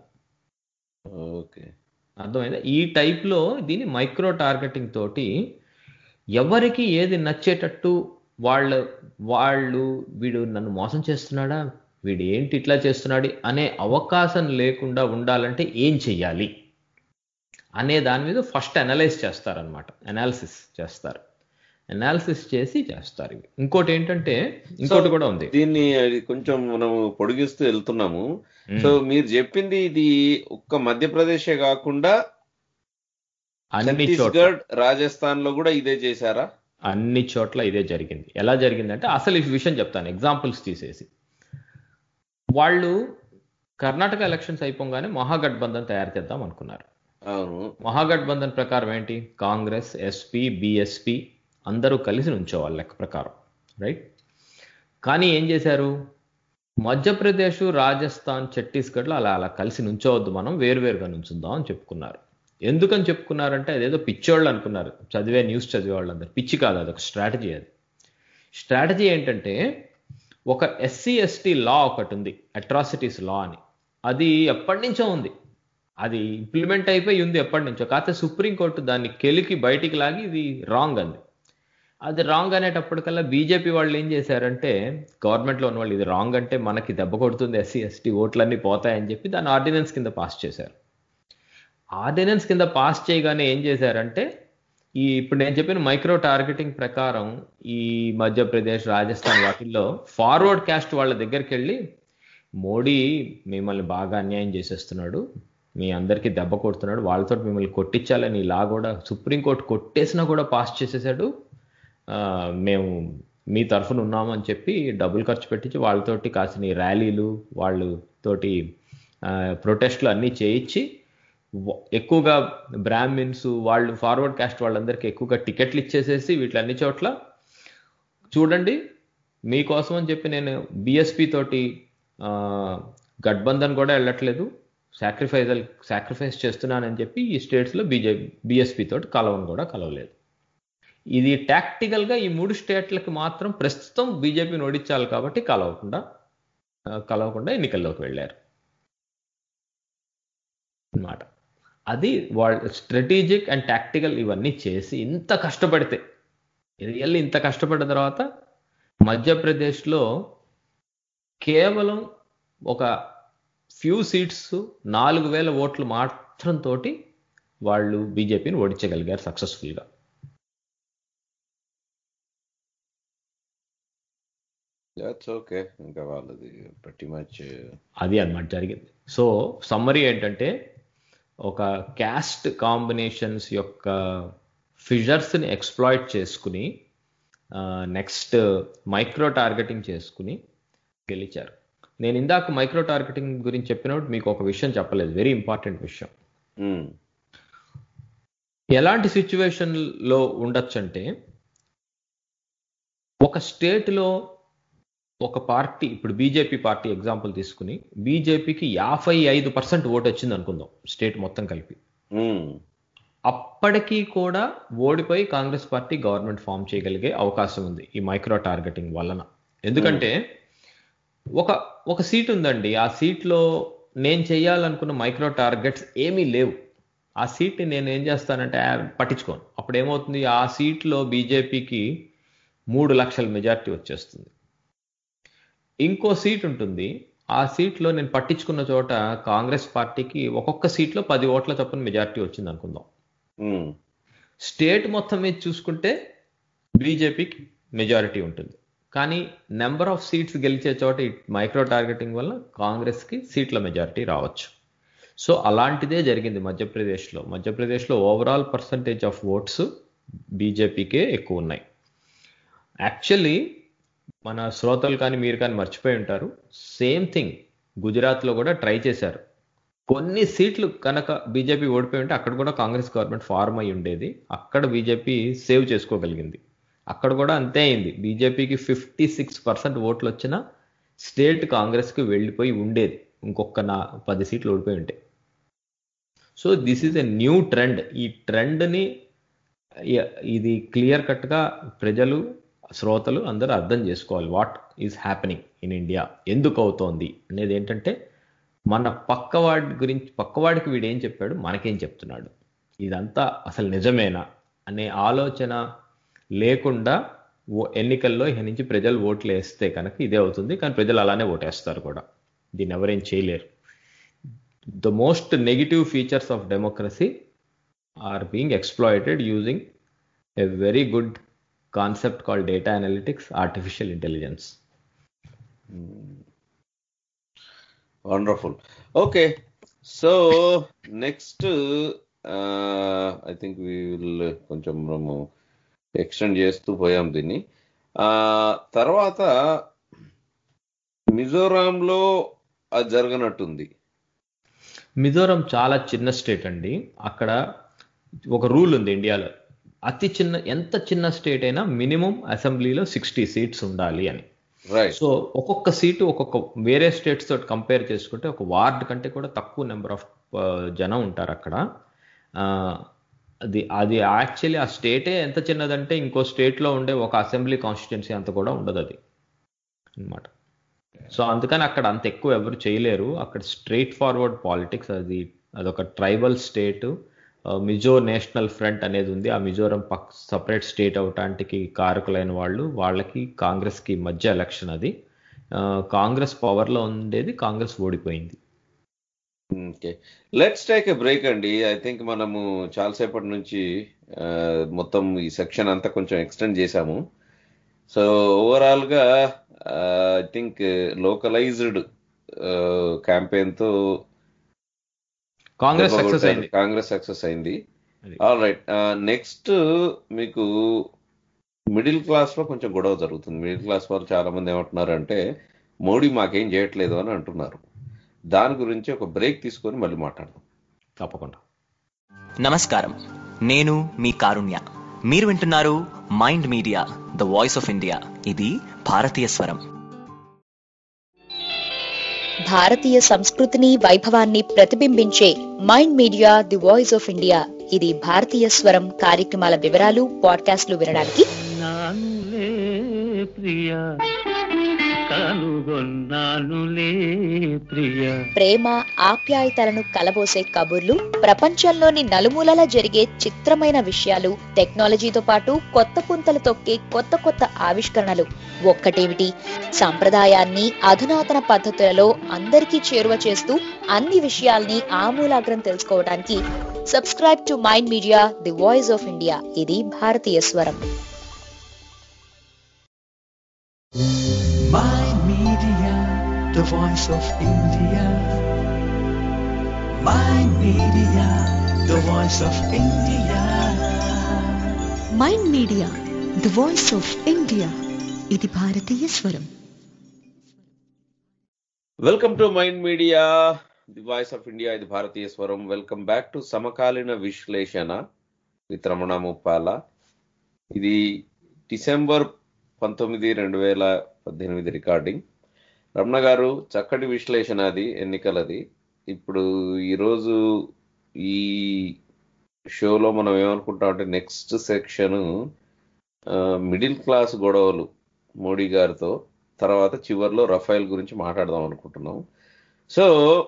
ఓకే అర్థమైందా ఈ టైప్లో దీన్ని మైక్రో టార్గెటింగ్ తోటి ఎవరికి ఏది నచ్చేటట్టు వాళ్ళ వాళ్ళు వీడు నన్ను మోసం చేస్తున్నాడా వీడు ఏంటి ఇట్లా చేస్తున్నాడు అనే అవకాశం లేకుండా ఉండాలంటే ఏం చెయ్యాలి అనే దాని మీద ఫస్ట్ అనలైజ్ చేస్తారనమాట అనాలిసిస్ చేస్తారు అనాలిసిస్ చేసి చేస్తారు ఇవి ఇంకోటి ఏంటంటే ఇంకోటి కూడా ఉంది దీన్ని అది కొంచెం మనం పొడిగిస్తూ వెళ్తున్నాము మ్మ్. సో మీరు చెప్పింది ఇది ఒక్క మధ్యప్రదేశే కాకుండా అన్ని చోట్ల ఛత్తీస్గఢ్ రాజస్థాన్ లో కూడా ఇదే చేశారా అన్ని చోట్ల ఇదే జరిగింది ఎలా జరిగిందంటే అసలు ఈ విషయం చెప్తాను ఎగ్జాంపుల్స్ తీసేసి వాళ్ళు కర్ణాటక ఎలక్షన్స్ అయిపోగానే మహాగఠబంధన్ తయారు చేద్దాం అనుకున్నారు అవును మహాగఠబంధన్ ప్రకారం ఏంటి కాంగ్రెస్ ఎస్పీ బిఎస్పి అందరూ కలిసి నుంచోవాలి లెక్క ప్రకారం రైట్ కానీ ఏం చేశారు మధ్యప్రదేశ్ రాజస్థాన్ ఛత్తీస్గఢ్లో అలా అలా కలిసి నుంచోవద్దు మనం వేరువేరుగా నుంచుందాం అని చెప్పుకున్నారు ఎందుకని చెప్పుకున్నారంటే అదేదో పిచ్చోళ్ళు అనుకున్నారు చదివే న్యూస్ చదివే వాళ్ళందరూ పిచ్చి కాదు అది ఒక స్ట్రాటజీ అది స్ట్రాటజీ ఏంటంటే ఒక ఎస్సీ ఎస్టీ లా ఒకటి ఉంది అట్రాసిటీస్ లా అని అది ఎప్పటి నుంచో ఉంది అది ఇంప్లిమెంట్ అయిపోయి ఉంది ఎప్పటి నుంచో కాకపోతే సుప్రీంకోర్టు దాన్ని కెలికి బయటికి లాగి ఇది రాంగ్ అంది అది రాంగ్ అనేటప్పటికల్లా బీజేపీ వాళ్ళు ఏం చేశారంటే గవర్నమెంట్లో ఉన్న వాళ్ళు ఇది రాంగ్ అంటే మనకి దెబ్బ కొడుతుంది ఎస్సీ ఎస్టీ ఓట్లన్నీ పోతాయని చెప్పి దాన్ని ఆర్డినెన్స్ కింద పాస్ చేశారు ఆర్డినెన్స్ కింద పాస్ చేయగానే ఏం చేశారంటే ఈ ఇప్పుడు నేను చెప్పిన మైక్రో టార్గెటింగ్ ప్రకారం ఈ మధ్యప్రదేశ్ రాజస్థాన్ వాటిల్లో ఫార్వర్డ్ క్యాస్ట్ వాళ్ళ దగ్గరికి వెళ్ళి మోడీ మిమ్మల్ని బాగా అన్యాయం చేసేస్తున్నాడు మీ అందరికీ దెబ్బ కొడుతున్నాడు వాళ్ళతో మిమ్మల్ని కొట్టించాలని లా కూడా సుప్రీంకోర్టు కొట్టేసినా కూడా పాస్ చేసేసాడు ఆ, మేము మీ తరఫున ఉన్నామని చెప్పి డబ్బులు ఖర్చు పెట్టించి వాళ్ళతోటి కాసిన ఈ ర్యాలీలు వాళ్ళతోటి ప్రొటెస్ట్లు అన్నీ చేయించి వ- ఎక్కువగా బ్రాహ్మిన్స్ వాళ్ళు ఫార్వర్డ్ కాస్ట్ వాళ్ళందరికీ ఎక్కువగా టికెట్లు ఇచ్చేసేసి వీటిలన్ని చోట్ల చూడండి మీకోసం అని చెప్పి నేను బిఎస్పి తోటి ఆ, గఠబంధన్ కూడా వెళ్ళట్లేదు సాక్రిఫైజ్ సాక్రిఫైస్ చేస్తున్నానని చెప్పి ఈ స్టేట్స్లో బీజేపీ బిఎస్పి తోటి కలవను కూడా కలవలేదు ఇది tactical గా ఈ మూడు స్టేట్లకి మాత్రం ప్రస్తుతం బీజేపీని ఓడించాలి కాబట్టి కలవకుండా ఆ, కలవకుండా ఎన్నికల్లోకి వెళ్ళారు అన్నమాట అది వాళ్ళ స్ట్రాటజిక్ అండ్ టాక్టికల్ ఇవన్నీ చేసి ఇంత కష్టపడితే రియల్లీ ఇంత కష్టపడిన తర్వాత మధ్యప్రదేశ్లో కేవలం ఒక ఫ్యూ సీట్స్ నాలుగు వేల ఓట్లు మాత్రం తోటి వాళ్ళు బీజేపీని ఓడించగలిగారు సక్సెస్ఫుల్గా దట్స్ ఓకే ఇంకా వాళ్ళది ప్రతి మచ్ అది అన్నమాట జరిగింది సో సమ్మరీ ఏంటంటే ఒక క్యాస్ట్ కాంబినేషన్స్ యొక్క ఫిజర్స్ని ఎక్స్ప్లాయిట్ చేసుకుని నెక్స్ట్ మైక్రో టార్గెటింగ్ చేసుకుని గెలిచారు నేను ఇందాక మైక్రో టార్గెటింగ్ గురించి చెప్పినప్పుడు మీకు ఒక విషయం చెప్పలేదు వెరీ ఇంపార్టెంట్ విషయం ఎలాంటి సిచ్యువేషన్లో ఉండొచ్చు అంటే ఒక స్టేట్లో ఒక పార్టీ ఇప్పుడు బీజేపీ పార్టీ ఎగ్జాంపుల్ తీసుకుని బీజేపీకి యాభై ఐదు పర్సెంట్ ఓటు వచ్చింది అనుకుందాం స్టేట్ మొత్తం కలిపి అప్పటికీ కూడా ఓడిపోయి కాంగ్రెస్ పార్టీ గవర్నమెంట్ ఫామ్ చేయగలిగే అవకాశం ఉంది ఈ మైక్రో టార్గెటింగ్ వలన ఎందుకంటే ఒక ఒక సీట్ ఉందండి ఆ సీట్లో నేను చేయాలనుకున్న మైక్రో టార్గెట్స్ ఏమీ లేవు ఆ సీట్ని నేను ఏం చేస్తానంటే ఆ, పట్టించుకోను అప్పుడు ఏమవుతుంది ఆ సీట్లో బీజేపీకి మూడు లక్షల మెజార్టీ వచ్చేస్తుంది ఇంకో సీట్ ఉంటుంది ఆ సీట్లో నేను పట్టించుకున్న చోట కాంగ్రెస్ పార్టీకి ఒక్కొక్క సీట్లో పది ఓట్ల చొప్పున మెజార్టీ వచ్చింది అనుకుందాం స్టేట్ మొత్తం మీద చూసుకుంటే బీజేపీకి మెజారిటీ ఉంటుంది కానీ నెంబర్ ఆఫ్ సీట్స్ గెలిచే చోట ఈ మైక్రో టార్గెటింగ్ వల్ల కాంగ్రెస్కి సీట్ల మెజారిటీ రావచ్చు సో అలాంటిదే జరిగింది మధ్యప్రదేశ్లో మధ్యప్రదేశ్లో ఓవరాల్ పర్సంటేజ్ ఆఫ్ ఓట్స్ బీజేపీకే ఎక్కువ ఉన్నాయి యాక్చువల్లీ మన శ్రోతలు కానీ మీరు కానీ మర్చిపోయి ఉంటారు సేమ్ థింగ్ గుజరాత్లో కూడా ట్రై చేశారు కొన్ని సీట్లు కనుక బీజేపీ ఓడిపోయి ఉంటే అక్కడ కూడా కాంగ్రెస్ గవర్నమెంట్ ఫార్మ్ అయి ఉండేది అక్కడ బీజేపీ సేవ్ చేసుకోగలిగింది అక్కడ కూడా అంతే అయింది బీజేపీకి ఫిఫ్టీ సిక్స్ పర్సెంట్ ఓట్లు వచ్చినా స్టేట్ కాంగ్రెస్కి వెళ్ళిపోయి ఉండేది ఇంకొక నా పది సీట్లు ఓడిపోయి ఉంటే so this is a new trend ఈ ట్రెండ్ని ఇది క్లియర్ కట్గా ప్రజలు శ్రోతలు అందరూ అర్థం చేసుకోవాలి what is happening in India ఎందుకు అవుతోంది అనేది ఏంటంటే మన పక్కవాడి గురించి పక్కవాడికి వీడు ఏం చెప్పాడు మనకేం చెప్తున్నాడు ఇదంతా అసలు నిజమేనా అనే ఆలోచన లేకుండా ఓ ఎన్నికల్లో ఇక నుంచి ప్రజలు ఓట్లు వేస్తే కనుక ఇదే అవుతుంది కానీ ప్రజలు అలానే ఓటేస్తారు కూడా దీన్ని ఎవరేం చేయలేరు the most negative features of democracy are being exploited using a very good concept call data analytics artificial intelligence wonderful okay so next I think we will కొంచెం మనము ఎక్స్టెండ్ చేస్తూ పోయాం దీన్ని ఆ, తర్వాత మిజోరాంలో అది జరగనట్టుంది మిజోరం చాలా చిన్న స్టేట్ అండి అక్కడ ఒక రూల్ ఉంది ఇండియాలో అతి చిన్న ఎంత చిన్న స్టేట్ అయినా మినిమం అసెంబ్లీలో సిక్స్టీ సీట్స్ ఉండాలి అని రైట్ సో ఒక్కొక్క సీటు ఒక్కొక్క వేరే స్టేట్స్ తోటి కంపేర్ చేసుకుంటే ఒక వార్డ్ కంటే కూడా తక్కువ నెంబర్ ఆఫ్ జనం ఉంటారు అక్కడ ఆ, అది అది యాక్చువల్లీ ఆ స్టేటే ఎంత చిన్నదంటే ఇంకో స్టేట్లో ఉండే ఒక అసెంబ్లీ కాన్స్టిట్యున్సీ అంత కూడా ఉండదు అది అన్నమాట సో అందుకని అక్కడ అంత ఎక్కువ ఎవరు చేయలేరు అక్కడ స్ట్రైట్ ఫార్వర్డ్ పాలిటిక్స్ అది అదొక tribal state Mizo National Front అనేది ఉంది ఆ మిజోరం పక్ సపరేట్ స్టేట్ అవటానికి కారకులైన వాళ్ళు వాళ్ళకి కాంగ్రెస్కి మధ్య ఎలక్షన్ అది ఆ, కాంగ్రెస్ పవర్లో ఉండేది కాంగ్రెస్ ఓడిపోయింది okay let's take a break అండి ఐ థింక్ మనము చాలాసేపటి నుంచి ఆ, మొత్తం ఈ సెక్షన్ అంతా కొంచెం ఎక్స్టెండ్ చేశాము సో ఓవరాల్గా ఐ థింక్ లోకలైజ్డ్ క్యాంపెయిన్తో కాంగ్రెస్ సక్సెస్ అయింది కాంగ్రెస్ సక్సెస్ అయింది అది. ఆల్ రైట్ నెక్స్ట్ మీకు మిడిల్ క్లాస్ లో కొంచెం గొడవ జరుగుతుంది మిడిల్ క్లాస్ వాళ్ళు చాలా మంది ఏమంటున్నారు అంటే మోడీ మాకేం చేయట్లేదు అని అంటున్నారు దాని గురించి ఒక బ్రేక్ తీసుకొని మళ్ళీ మాట్లాడదాం తప్పకుండా నమస్కారం నేను మీ కారుణ్య మీరు వింటున్నారు Mind media the voice of India ఇది భారతీయ స్వరం భారతీయ సంస్కృతిని వైభవాన్ని ప్రతిబింబించే Mind media the voice of India ఇది భారతీయ స్వరం కార్యక్రమాల వివరాలు పాడ్కాస్ట్లు వినడానికి నానులే ప్రియ కనుగొన్నానులే ప్రియ ప్రేమ ఆప్యాయతలను కలబోసే కబుర్లు ప్రపంచంలోని నలుమూలల జరిగే చిత్రమైన విషయాలు టెక్నాలజీతో పాటు కొత్త పుంతలు తొక్కే కొత్త కొత్త ఆవిష్కరణలు ఒక్కటేమిటి సంప్రదాయాన్ని అధునాతన పద్ధతులలో అందరికీ చేరువ చేస్తూ అన్ని విషయాల్ని ఆమూలాగ్రం తెలుసుకోవడానికి subscribe to mind media the voice of India ఇది భారతీయ స్వరం Mind Media, the voice of India. Mind Media, the voice of India. Mind media the voice of India ఇది భారతీయ స్వరం welcome to mind media the voice of India ఇది భారతీయ స్వరం welcome back to సమకాలీన విశ్లేషణ విత్ రమణ ముప్పాల ఇది డిసెంబర్ పంతొమ్మిది రెండు వేల పద్దెనిమిది రికార్డింగ్ రమణ గారు చక్కటి విశ్లేషణ అది ఎన్నికలది ఇప్పుడు ఈరోజు ఈ షోలో మనం ఏమనుకుంటాం అంటే నెక్స్ట్ సెక్షన్ మిడిల్ క్లాస్ గొడవలు మోడీ గారితో తర్వాత చివర్లో రఫైల్ గురించి మాట్లాడదాం అనుకుంటున్నాం సో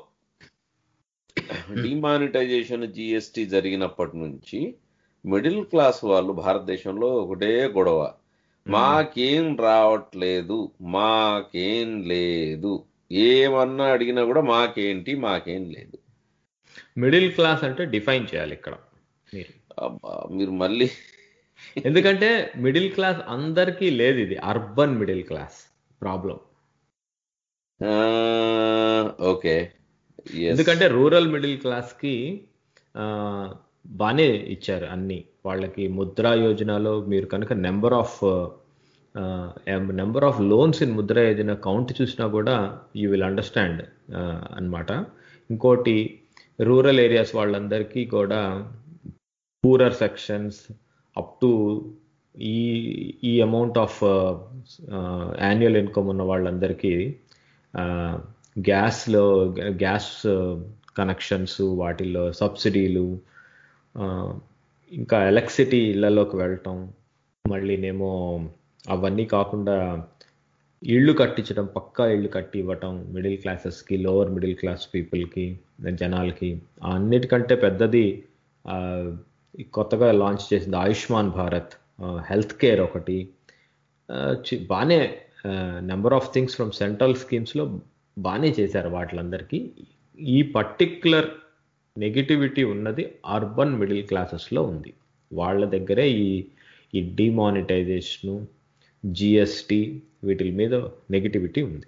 డిమానిటైజేషన్ జిఎస్టి జరిగినప్పటి నుంచి మిడిల్ క్లాస్ వాళ్ళు భారతదేశంలో ఒకటే గొడవ మాకేం రావట్లేదు మాకేం లేదు ఏమన్నా అడిగినా కూడా మాకేంటి మాకేం లేదు మిడిల్ క్లాస్ అంటే డిఫైన్ చేయాలి ఇక్కడ మీరు అబ్బా, మీరు మళ్ళీ ఎందుకంటే మిడిల్ క్లాస్ అందరికీ లేదు ఇది అర్బన్ మిడిల్ క్లాస్ ప్రాబ్లం ఆ, ఓకే Yes. ఎందుకంటే రూరల్ మిడిల్ క్లాస్కి బాగానే ఇచ్చారు అన్ని వాళ్ళకి ముద్రా యోజనలో మీరు కనుక number of number of loans in Mudra Yojana count చూసినా కూడా యూ విల్ అండర్స్టాండ్ అన్నమాట ఇంకోటి రూరల్ ఏరియాస్ వాళ్ళందరికీ కూడా పూరర్ సెక్షన్స్ అప్ టు ఈ ఈ అమౌంట్ ఆఫ్ యాన్యువల్ ఇన్కమ్ ఉన్న వాళ్ళందరికీ గ్యాస్లో గ్యాస్ కనెక్షన్స్ వాటిల్లో సబ్సిడీలు ఆ, ఇంకా ఎలక్ట్రిసిటీ ఇళ్లలోకి వెళ్ళటం మళ్ళీనేమో అవన్నీ కాకుండా ఇళ్ళు కట్టించడం పక్కా ఇళ్ళు కట్టి ఇవ్వటం మిడిల్ క్లాసెస్కి లోవర్ మిడిల్ క్లాస్ పీపుల్కి జనాలకి ఆ అన్నిటికంటే పెద్దది ఆ, ఈ కొత్తగా లాంచ్ చేసింది ఆయుష్మాన్ భారత్ హెల్త్ కేర్ ఒకటి ఆ, చి- బాగానే number of things from central స్కీమ్స్లో బాగానే చేశారు వాటిలందరికీ ఈ పర్టిక్యులర్ నెగిటివిటీ ఉన్నది అర్బన్ మిడిల్ క్లాసెస్లో ఉంది వాళ్ళ దగ్గరే ఈ ఈ డిమానిటైజేషను జిఎస్టి వీటి మీద నెగిటివిటీ ఉంది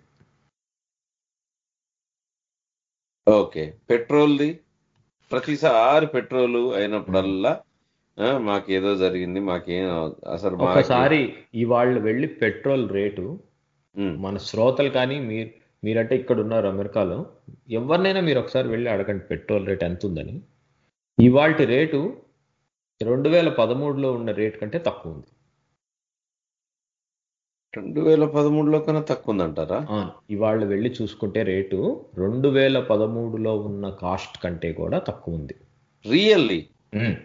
ఓకే పెట్రోల్ది ప్రతిసారి పెట్రోల్ అయినప్పుడల్లా ఆ, మాకేదో జరిగింది మాకేం అసలు మాకే- ఒకసారి ఇవాళ వెళ్ళి పెట్రోల్ రేటు ఉమ్, మన శ్రోతలు కానీ మీరు మీరంటే ఇక్కడ ఉన్నారు అమెరికాలో ఎవరినైనా మీరు ఒకసారి వెళ్ళి అడగండి పెట్రోల్ రేట్ ఎంత ఉందని ఇవాళ రేటు రెండు వేల పదమూడులో ఉన్న రేట్ కంటే తక్కువ ఉంది రెండు వేల పదమూడులో కన్నా తక్కువ ఉందంటారా అవును ఇవాళ వెళ్ళి చూసుకుంటే రేటు రెండు వేల పదమూడులో ఉన్న కాస్ట్ కంటే కూడా తక్కువ ఉంది రియల్లీ ఉమ్.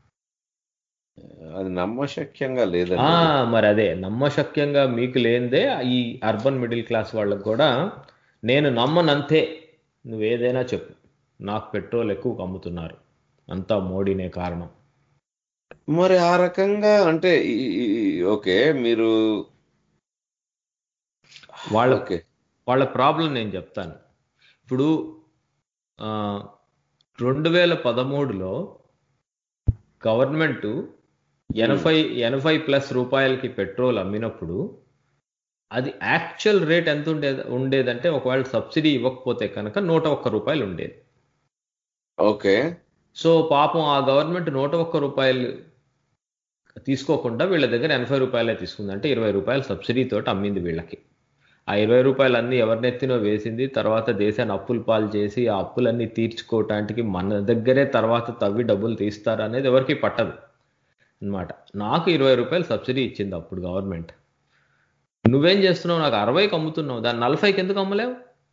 అది నమ్మశక్యంగా ఆ, లేదండి మరి అదే నమ్మశక్యంగా మీకు లేనిదే ఈ అర్బన్ మిడిల్ క్లాస్ వాళ్ళకు కూడా నేను నమ్మనంతే నువ్వు ఏదైనా చెప్పు నాకు పెట్రోల్ ఎక్కువ అమ్ముతున్నారు అంతా మోడీనే కారణం మరి ఆ రకంగా అంటే ఈ- ఈ- ఈ- ఓకే మీరు వాళ్ళ ఓకే వాళ్ళ ప్రాబ్లం నేను చెప్తాను ఇప్పుడు ఆ, రెండు వేల పదమూడులో గవర్నమెంట్ ఎనభై ఎనభై ప్లస్ రూపాయలకి పెట్రోల్ అమ్మినప్పుడు అది యాక్చువల్ రేట్ ఎంత ఉండేది ఉండేదంటే ఒకవేళ సబ్సిడీ ఇవ్వకపోతే కనుక నూట ఒక్క రూపాయలు ఉండేది ఓకే సో పాపం ఆ గవర్నమెంట్ నూట ఒక్క రూపాయలు తీసుకోకుండా వీళ్ళ దగ్గర ఎనభై రూపాయలే తీసుకుంది అంటే ఇరవై రూపాయలు సబ్సిడీ తోటి అమ్మింది వీళ్ళకి ఆ ఇరవై రూపాయలు అన్ని ఎవరినెత్తినో వేసింది తర్వాత దేశాన్ని అప్పులు పాలు చేసి ఆ అప్పులన్నీ తీర్చుకోవటానికి మన దగ్గరే తర్వాత తవ్వి డబ్బులు తీస్తారు అనేది ఎవరికి పట్టదు అన్నమాట నాకు ఇరవై రూపాయలు సబ్సిడీ ఇచ్చింది అప్పుడు గవర్నమెంట్ నువ్వేం చేస్తున్నావు నాకు అరవైకి అమ్ముతున్నావు దాన్ని నలభైకి ఎందుకు అమ్మలేవు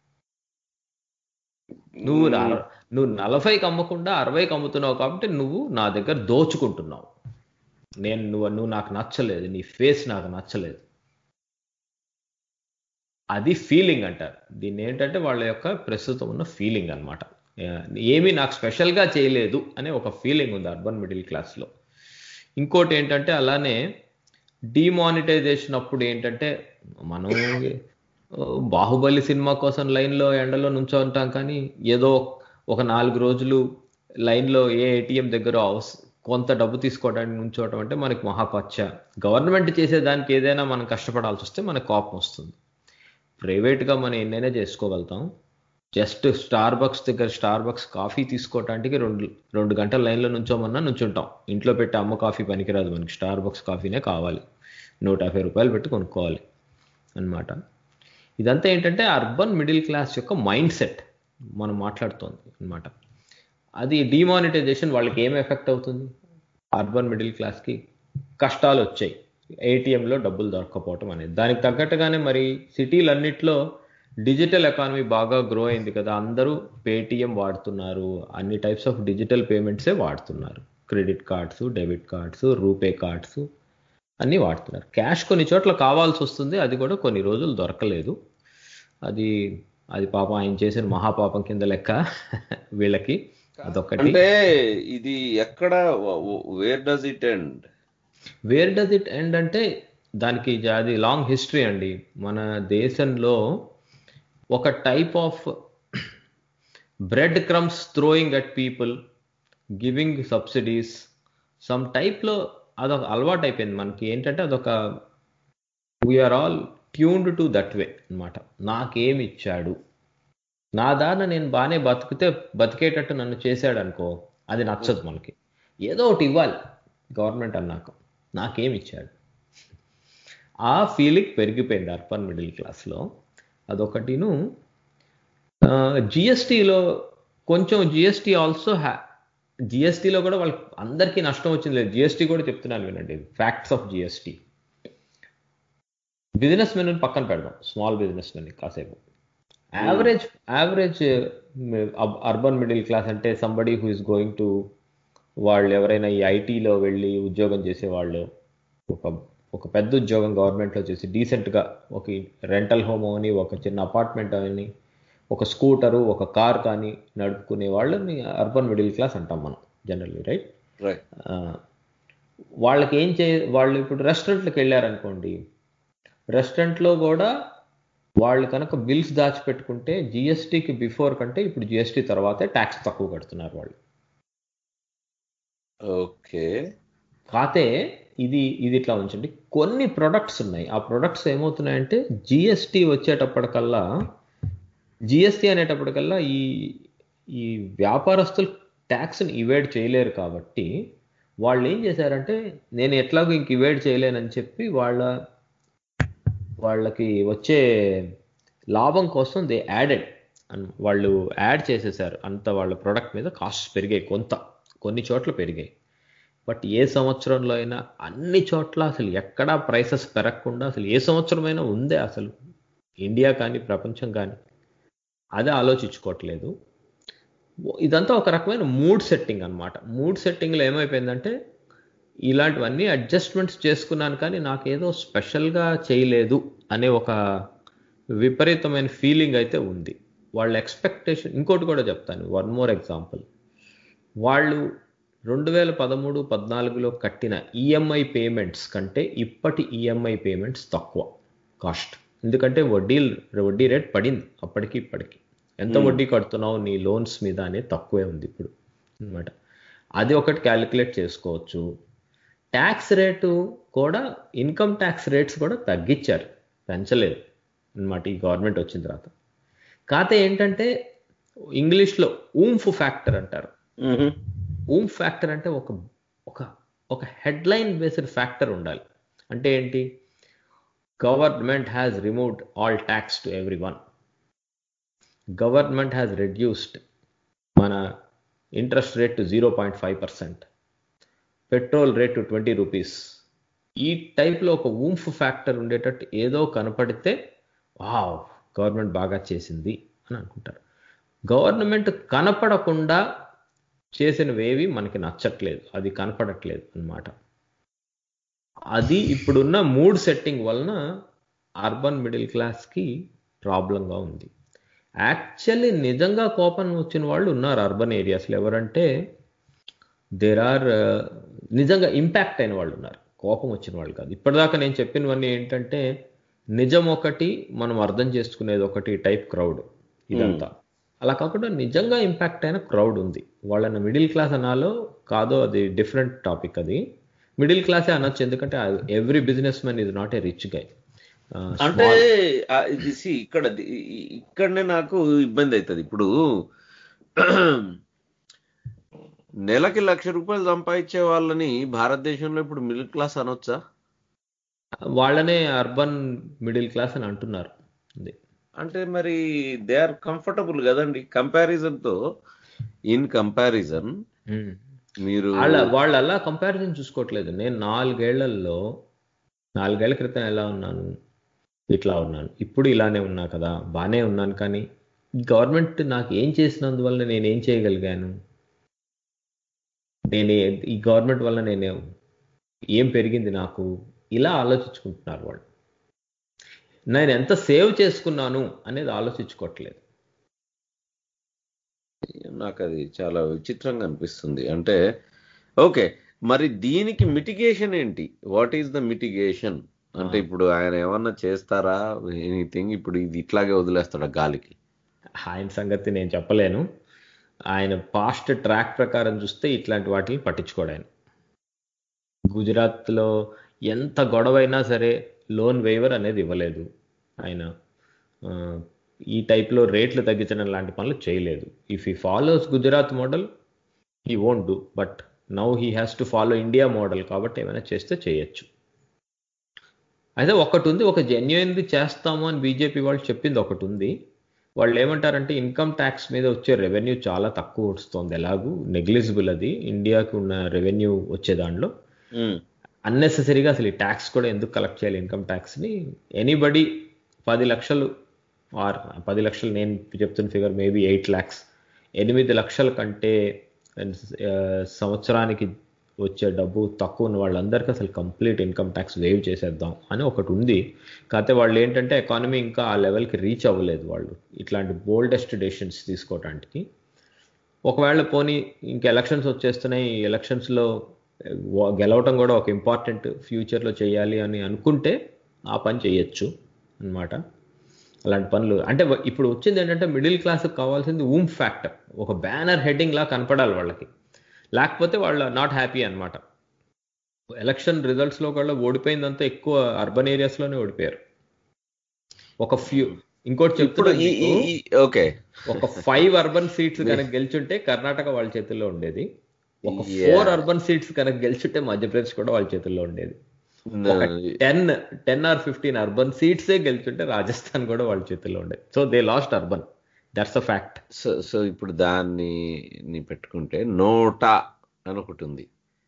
నువ్వు రా- నువ్వు నలభైకి అమ్మకుండా అరవైకి అమ్ముతున్నావు కాబట్టి నువ్వు నా దగ్గర దోచుకుంటున్నావు నేను నువ్వు నువ్వు నాకు నచ్చలేదు నీ ఫేస్ నాకు నచ్చలేదు అది ఫీలింగ్ అంటారు దీన్ని ఏంటంటే వాళ్ళ యొక్క ప్రస్తుతం ఉన్న ఫీలింగ్ అనమాట ఏమీ నాకు స్పెషల్గా చేయలేదు అనే ఒక ఫీలింగ్ ఉంది అర్బన్ మిడిల్ క్లాస్లో ఇంకోటి ఏంటంటే అలానే డిమానిటైజేషన్ అప్పుడు ఏంటంటే మనం ఆ, బాహుబలి సినిమా కోసం లైన్లో ఎండలో నుంచో ఉంటాం కానీ ఏదో ఒక నాలుగు రోజులు లైన్లో ఏ ఏటీఎం దగ్గర అవస- కొంత డబ్బు తీసుకోవడానికి నుంచోవటం అంటే మనకి మహాపచ్చ గవర్నమెంట్ చేసేదానికి ఏదైనా మనం కష్టపడాల్సి వస్తే మనకు కోపం వస్తుంది ప్రైవేట్గా మనం ఎన్నైనా చేసుకోగలుగుతాం జస్ట్ స్టార్ బక్స్ దగ్గర స్టార్ బక్స్ కాఫీ తీసుకోవటానికి రెండు రెండు గంటల లైన్లో నుంచోమన్నా నుంచుంటాం ఇంట్లో పెట్టి అమ్మ కాఫీ పనికిరాదు మనకి స్టార్ బక్స్ కాఫీనే కావాలి నూట యాభై రూపాయలు పెట్టి కొనుక్కోవాలి అన్నమాట ఇదంతా ఏంటంటే అర్బన్ మిడిల్ క్లాస్ యొక్క మైండ్ సెట్ మనం మాట్లాడుతోంది అన్నమాట అది డిమానిటైజేషన్ వాళ్ళకి ఏం ఎఫెక్ట్ అవుతుంది అర్బన్ మిడిల్ క్లాస్కి కష్టాలు వచ్చాయి ఏటీఎంలో డబ్బులు దొరకకపోవటం అనేది దానికి తగ్గట్టుగానే మరి సిటీలన్నిట్లో డిజిటల్ ఎకానమీ బాగా గ్రో అయింది కదా అందరూ పేటిఎం వాడుతున్నారు అన్ని టైప్స్ ఆఫ్ డిజిటల్ పేమెంట్సే వాడుతున్నారు credit cards debit cards RuPay cards అన్నీ వాడుతున్నారు క్యాష్ కొన్ని చోట్ల కావాల్సి వస్తుంది అది కూడా కొన్ని రోజులు దొరకలేదు అది అది పాపం ఆయన చేసిన మహాపాపం కింద లెక్క వీళ్ళకి అదొకటి అంటే ఇది ఎక్కడ where does it end where does it end అంటే దానికి జా- అది లాంగ్ హిస్టరీ అండి మన దేశంలో ఒక type of bread crumbs throwing at people giving subsidies some టైప్లో అదొక అలవాటు అయిపోయింది మనకి ఏంటంటే అదొక we are all tuned to that way అనమాట నాకేమి ఇచ్చాడు నా దారిన నేను బాగానే బతికితే బతికేటట్టు నన్ను చేశాడు అనుకో అది నచ్చదు మనకి ఏదో ఒకటి ఇవ్వాలి గవర్నమెంట్ అన్నాక నాకేమి ఇచ్చాడు ఆ ఫీలింగ్ పెరిగిపోయింది అర్బన్ మిడిల్ క్లాస్లో అదొకటిను జిఎస్టీలో కొంచెం జిఎస్టీ ఆల్సో హ్యా జిఎస్టీలో కూడా వాళ్ళకి అందరికీ నష్టం వచ్చింది లేదు జిఎస్టీ కూడా చెప్తున్నాను వినండి facts of GST businessmen పక్కన పెడదాం స్మాల్ బిజినెస్ మెన్ కాసేపు average average urban middle class అంటే somebody who is going to వాళ్ళు ఎవరైనా ఈ ఐటీలో వెళ్ళి ఉద్యోగం చేసేవాళ్ళు ఒక ఒక పెద్ద ఉద్యోగం గవర్నమెంట్లో చేసి డీసెంట్గా ఒక రెంటల్ హోమ్ అని ఒక చిన్న అపార్ట్మెంట్ అని ఒక స్కూటరు ఒక కార్ కానీ నడుపుకునే వాళ్ళని అర్బన్ మిడిల్ క్లాస్ అంటాం మనం జనరల్లీ రైట్ రైట్ వాళ్ళకి ఏం చే వాళ్ళు ఇప్పుడు రెస్టారెంట్లకు వెళ్ళారనుకోండి రెస్టారెంట్లో కూడా వాళ్ళు కనుక బిల్స్ దాచిపెట్టుకుంటే జిఎస్టీకి బిఫోర్ కంటే ఇప్పుడు జిఎస్టీ తర్వాతే ట్యాక్స్ తక్కువ కడుతున్నారు వాళ్ళు ఓకే కాతే ఇది ఇది ఇట్లా ఉంచండి కొన్ని ప్రొడక్ట్స్ ఉన్నాయి ఆ ప్రొడక్ట్స్ ఏమవుతున్నాయంటే జిఎస్టీ వచ్చేటప్పటికల్లా జిఎస్టీ అనేటప్పటికల్లా ఈ ఈ వ్యాపారస్తులు ట్యాక్స్ని ఇవేడ్ చేయలేరు కాబట్టి వాళ్ళు ఏం చేశారంటే నేను ఎట్లాగో ఇంక ఇవేడ్ చేయలేనని చెప్పి వాళ్ళ వాళ్ళకి వచ్చే లాభం కోసం దే యాడెడ్ వాళ్ళు యాడ్ చేసేసారు అంత వాళ్ళ ప్రోడక్ట్ మీద కాస్ట్ పెరిగాయి కొంత కొన్ని చోట్ల పెరిగాయి బట్ ఏ సంవత్సరంలో అయినా అన్ని చోట్ల అసలు ఎక్కడా ప్రైసెస్ పెరగకుండా అసలు ఏ సంవత్సరమైనా ఉందే అసలు ఇండియా కానీ ప్రపంచం కానీ అదే ఆలోచించుకోవట్లేదు ఇదంతా ఒక రకమైన మూడ్ సెట్టింగ్ అనమాట మూడ్ సెట్టింగ్లో ఏమైపోయిందంటే ఇలాంటివన్నీ అడ్జస్ట్మెంట్స్ చేసుకున్నాను కానీ నాకేదో స్పెషల్గా చేయలేదు అనే ఒక విపరీతమైన ఫీలింగ్ అయితే ఉంది వాళ్ళ ఎక్స్పెక్టేషన్ ఇంకోటి కూడా చెప్తాను వన్ మోర్ ఎగ్జాంపుల్ వాళ్ళు రెండు వేల పదమూడు పద్నాలుగులో కట్టిన ఈఎంఐ పేమెంట్స్ కంటే ఇప్పటి ఈఎంఐ పేమెంట్స్ తక్కువ కాస్ట్ ఎందుకంటే వడ్డీ వడ్డీ రేట్ పడింది అప్పటికి ఇప్పటికి ఎంత వడ్డీ కడుతున్నావు నీ లోన్స్ మీద అనేది తక్కువే ఉంది ఇప్పుడు అనమాట అది ఒకటి క్యాలిక్యులేట్ చేసుకోవచ్చు ట్యాక్స్ రేటు కూడా ఇన్కమ్ ట్యాక్స్ రేట్స్ కూడా తగ్గించారు పెంచలేదు అనమాట ఈ గవర్నమెంట్ వచ్చిన తర్వాత కాకపోతే ఏంటంటే ఇంగ్లీష్లో ఊంఫ్ ఫ్యాక్టర్ అంటారు ఊమ్ ఫ్యాక్టర్ అంటే ఒక ఒక ఒక హెడ్లైన్ బేస్డ్ ఫ్యాక్టర్ ఉండాలి అంటే ఏంటి government has removed all tax to every one government has reduced మన interest rate to zero point five percent petrol rate to twenty rupees ఈ టైప్లో ఒక ఊంఫ్ ఫ్యాక్టర్ ఉండేటట్టు ఏదో కనపడితే వావ్ గవర్నమెంట్ బాగా చేసింది అని అనుకుంటారు గవర్నమెంట్ కనపడకుండా చేసినవేవి మనకి నచ్చట్లేదు అది కనపడట్లేదు అన్నమాట అది ఇప్పుడున్న మూడ్ సెట్టింగ్ వలన అర్బన్ మిడిల్ క్లాస్కి ప్రాబ్లంగా ఉంది యాక్చువల్లీ నిజంగా కోపం వచ్చిన వాళ్ళు ఉన్నారు అర్బన్ ఏరియాస్లో ఎవరంటే దేర్ ఆర్ నిజంగా ఇంపాక్ట్ అయిన వాళ్ళు ఉన్నారు కోపం వచ్చిన వాళ్ళు కాదు ఇప్పటిదాకా నేను చెప్పినవన్నీ ఏంటంటే నిజం ఒకటి మనం అర్థం చేసుకునేది ఒకటి టైప్ క్రౌడ్ ఇదంతా అలా కాకుండా నిజంగా ఇంపాక్ట్ అయిన క్రౌడ్ ఉంది వాళ్ళని మిడిల్ క్లాస్ అనాలో కాదో అది డిఫరెంట్ టాపిక్ అది మిడిల్ క్లాసే అనొచ్చు ఎందుకంటే every businessman is not a rich guy అంటే ఆ, ఇది see, ఇక్కడ ది- ఈ- ఇక్కడనే నాకు ఇబ్బంది అవుతుంది ఇప్పుడు నెలకి లక్ష రూపాయలు సంపాదించే వాళ్ళని భారతదేశంలో ఇప్పుడు మిడిల్ క్లాస్ అనొచ్చా వాళ్ళనే అర్బన్ మిడిల్ క్లాస్ అని అంటున్నారు అది. అంటే మరి దే ఆర్ కంఫర్టబుల్ కదండి కంపారిజన్ తో ఇన్ కంపారిజన్ Hmm. మీరు వాళ్ళ వాళ్ళు అలా కంపారిజన్ చూసుకోవట్లేదు నేను నాలుగేళ్లలో నాలుగేళ్ల క్రితం ఎలా ఉన్నాను ఇట్లా ఉన్నాను ఇప్పుడు ఇలానే ఉన్నా కదా బాగానే ఉన్నాను కానీ గవర్నమెంట్ నాకు ఏం చేసినందువల్ల నేను ఏం చేయగలిగాను నేను ఏ- ఈ గవర్నమెంట్ వల్ల నేను ఏం పెరిగింది నాకు ఇలా ఆలోచించుకుంటున్నారు వాళ్ళు నేను ఎంత సేవ్ చేసుకున్నాను అనేది ఆలోచించుకోవట్లేదు నాకు అది చాలా విచిత్రంగా అనిపిస్తుంది అంటే ఓకే మరి దీనికి మిటిగేషన్ ఏంటి వాట్ ఈస్ ద మిటిగేషన్ అంటే ఇప్పుడు ఆయన ఏమన్నా చేస్తారా ఎనీథింగ్ ఇప్పుడు ఇది ఇట్లాగే వదిలేస్తాడా గాలికి ఆయన సంగతి నేను చెప్పలేను ఆయన పాస్ట్ ట్రాక్ ప్రకారం చూస్తే ఇట్లాంటి వాటిని పట్టించుకోడు ఆయన గుజరాత్లో ఎంత గొడవైనా సరే లోన్ వేవర్ అనేది ఇవ్వలేదు ఆయన ఆ, ఈ టైప్లో రేట్లు తగ్గించడం లాంటి పనులు చేయలేదు if he follows Gujarat model he won't do but now he has to follow India model కాబట్టి ఏమైనా చేస్తే చేయొచ్చు అయితే ఒకటి ఉంది ఒక జెన్యున్ది చేస్తాము అని బీజేపీ వాళ్ళు చెప్పింది ఒకటి ఉంది వాళ్ళు ఏమంటారంటే ఇన్కమ్ ట్యాక్స్ మీద వచ్చే రెవెన్యూ చాలా తక్కువ వస్తుంది ఎలాగూ నెగ్లిజిబుల్ అది ఇండియాకి ఉన్న రెవెన్యూ వచ్చే దాంట్లో ఉమ్, అన్నెసెసరీగా అసలు ఈ ట్యాక్స్ కూడా ఎందుకు కలెక్ట్ చేయాలి ఇన్కమ్ ట్యాక్స్ని ఎనీబడి పది లక్షలు ఆర్ పది లక్షలు నేను చెప్తున్న ఫిగర్ మేబీ ఎయిట్ ల్యాక్స్ ఎనిమిది లక్షల కంటే ఆ, సంవత్సరానికి వచ్చే డబ్బు తక్కువ ఉన్న వాళ్ళందరికీ అసలు కంప్లీట్ ఇన్కమ్ ట్యాక్స్ వేవ్ చేసేద్దాం అని ఒకటి ఉంది కాకపోతే వాళ్ళు ఏంటంటే ఎకానమీ ఇంకా ఆ లెవెల్కి రీచ్ అవ్వలేదు వాళ్ళు ఇట్లాంటి బోల్డెస్ట్ డెసిషన్స్ తీసుకోవడానికి ఒకవేళ పోనీ ఇంక ఎలక్షన్స్ వచ్చేస్తున్నాయి ఈ ఎలక్షన్స్లో గెలవటం కూడా ఒక ఇంపార్టెంట్ ఫ్యూచర్లో చేయాలి అని అనుకుంటే ఆ పని చేయొచ్చు అన్నమాట అలాంటి పనులు అంటే వ- ఇప్పుడు వచ్చింది ఏంటంటే మిడిల్ క్లాస్కి కావాల్సింది ఊమ్ ఫ్యాక్టర్ ఒక బ్యానర్ హెడ్డింగ్ లా కనపడాలి వాళ్ళకి లేకపోతే వాళ్ళు నాట్ హ్యాపీ అన్నమాట ఎలక్షన్ రిజల్ట్స్లో కూడా ఓడిపోయిందంతా ఎక్కువ అర్బన్ ఏరియాస్లోనే ఓడిపోయారు ఒక ఫ్యూ ఇంకోటి ఇప్పుడు చెప్తున్నా ఈ- ఈ- ఈ- ఓకే ఒక ఫైవ్ అర్బన్ సీట్స్ కనుక గెలిచుంటే కర్ణాటక వాళ్ళ చేతుల్లో ఉండేది ఒక Yeah. ఫోర్ అర్బన్ సీట్స్ కనుక గెలిచుంటే మధ్యప్రదేశ్ కూడా వాళ్ళ చేతుల్లో ఉండేది ఒక ten ten or fifteen urban సీట్సే గెలిచుంటే రాజస్థాన్ కూడా వాళ్ళ చేతుల్లో ఉండేది so they lost urban that's a fact so so ఇప్పుడు దాన్ని ని పెట్టుకుంటే నోటా అని ఒకటి ఉంది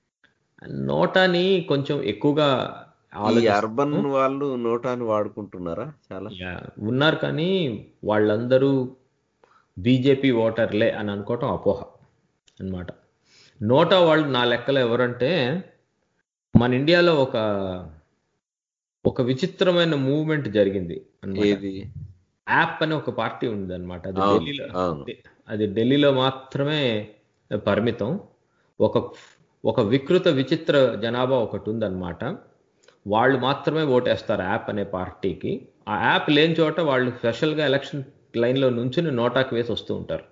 నోటాని కొంచెం ఎక్కువగా ఈ ఆలోచిస్తూ- అర్బన్ వాళ్ళు నోటాని వాడుకుంటున్నారా చాలా Yeah, ఉన్నారు కానీ వాళ్ళందరూ బీజేపీ ఓటర్లే అని అనుకోవటం అపోహ అన్నమాట నోటా వాళ్ళు నా లెక్కలో ఎవరంటే మన ఇండియాలో ఒక ఒక విచిత్రమైన మూవ్మెంట్ జరిగింది అన్నమాట ఏది యాప్ అనే ఒక పార్టీ ఉంది అనమాట అది అవును, ఢిల్లీలో అవును. అది ఢిల్లీలో మాత్రమే పరిమితం ఒక ఒక వికృత విచిత్ర జనాభా ఒకటి ఉందన్నమాట వాళ్ళు మాత్రమే ఓటేస్తారు యాప్ అనే పార్టీకి ఆ యాప్ లేని చోట వాళ్ళు స్పెషల్గా ఎలక్షన్ లైన్లో నుంచుని నోటాకి వేసి వస్తూ ఉంటారు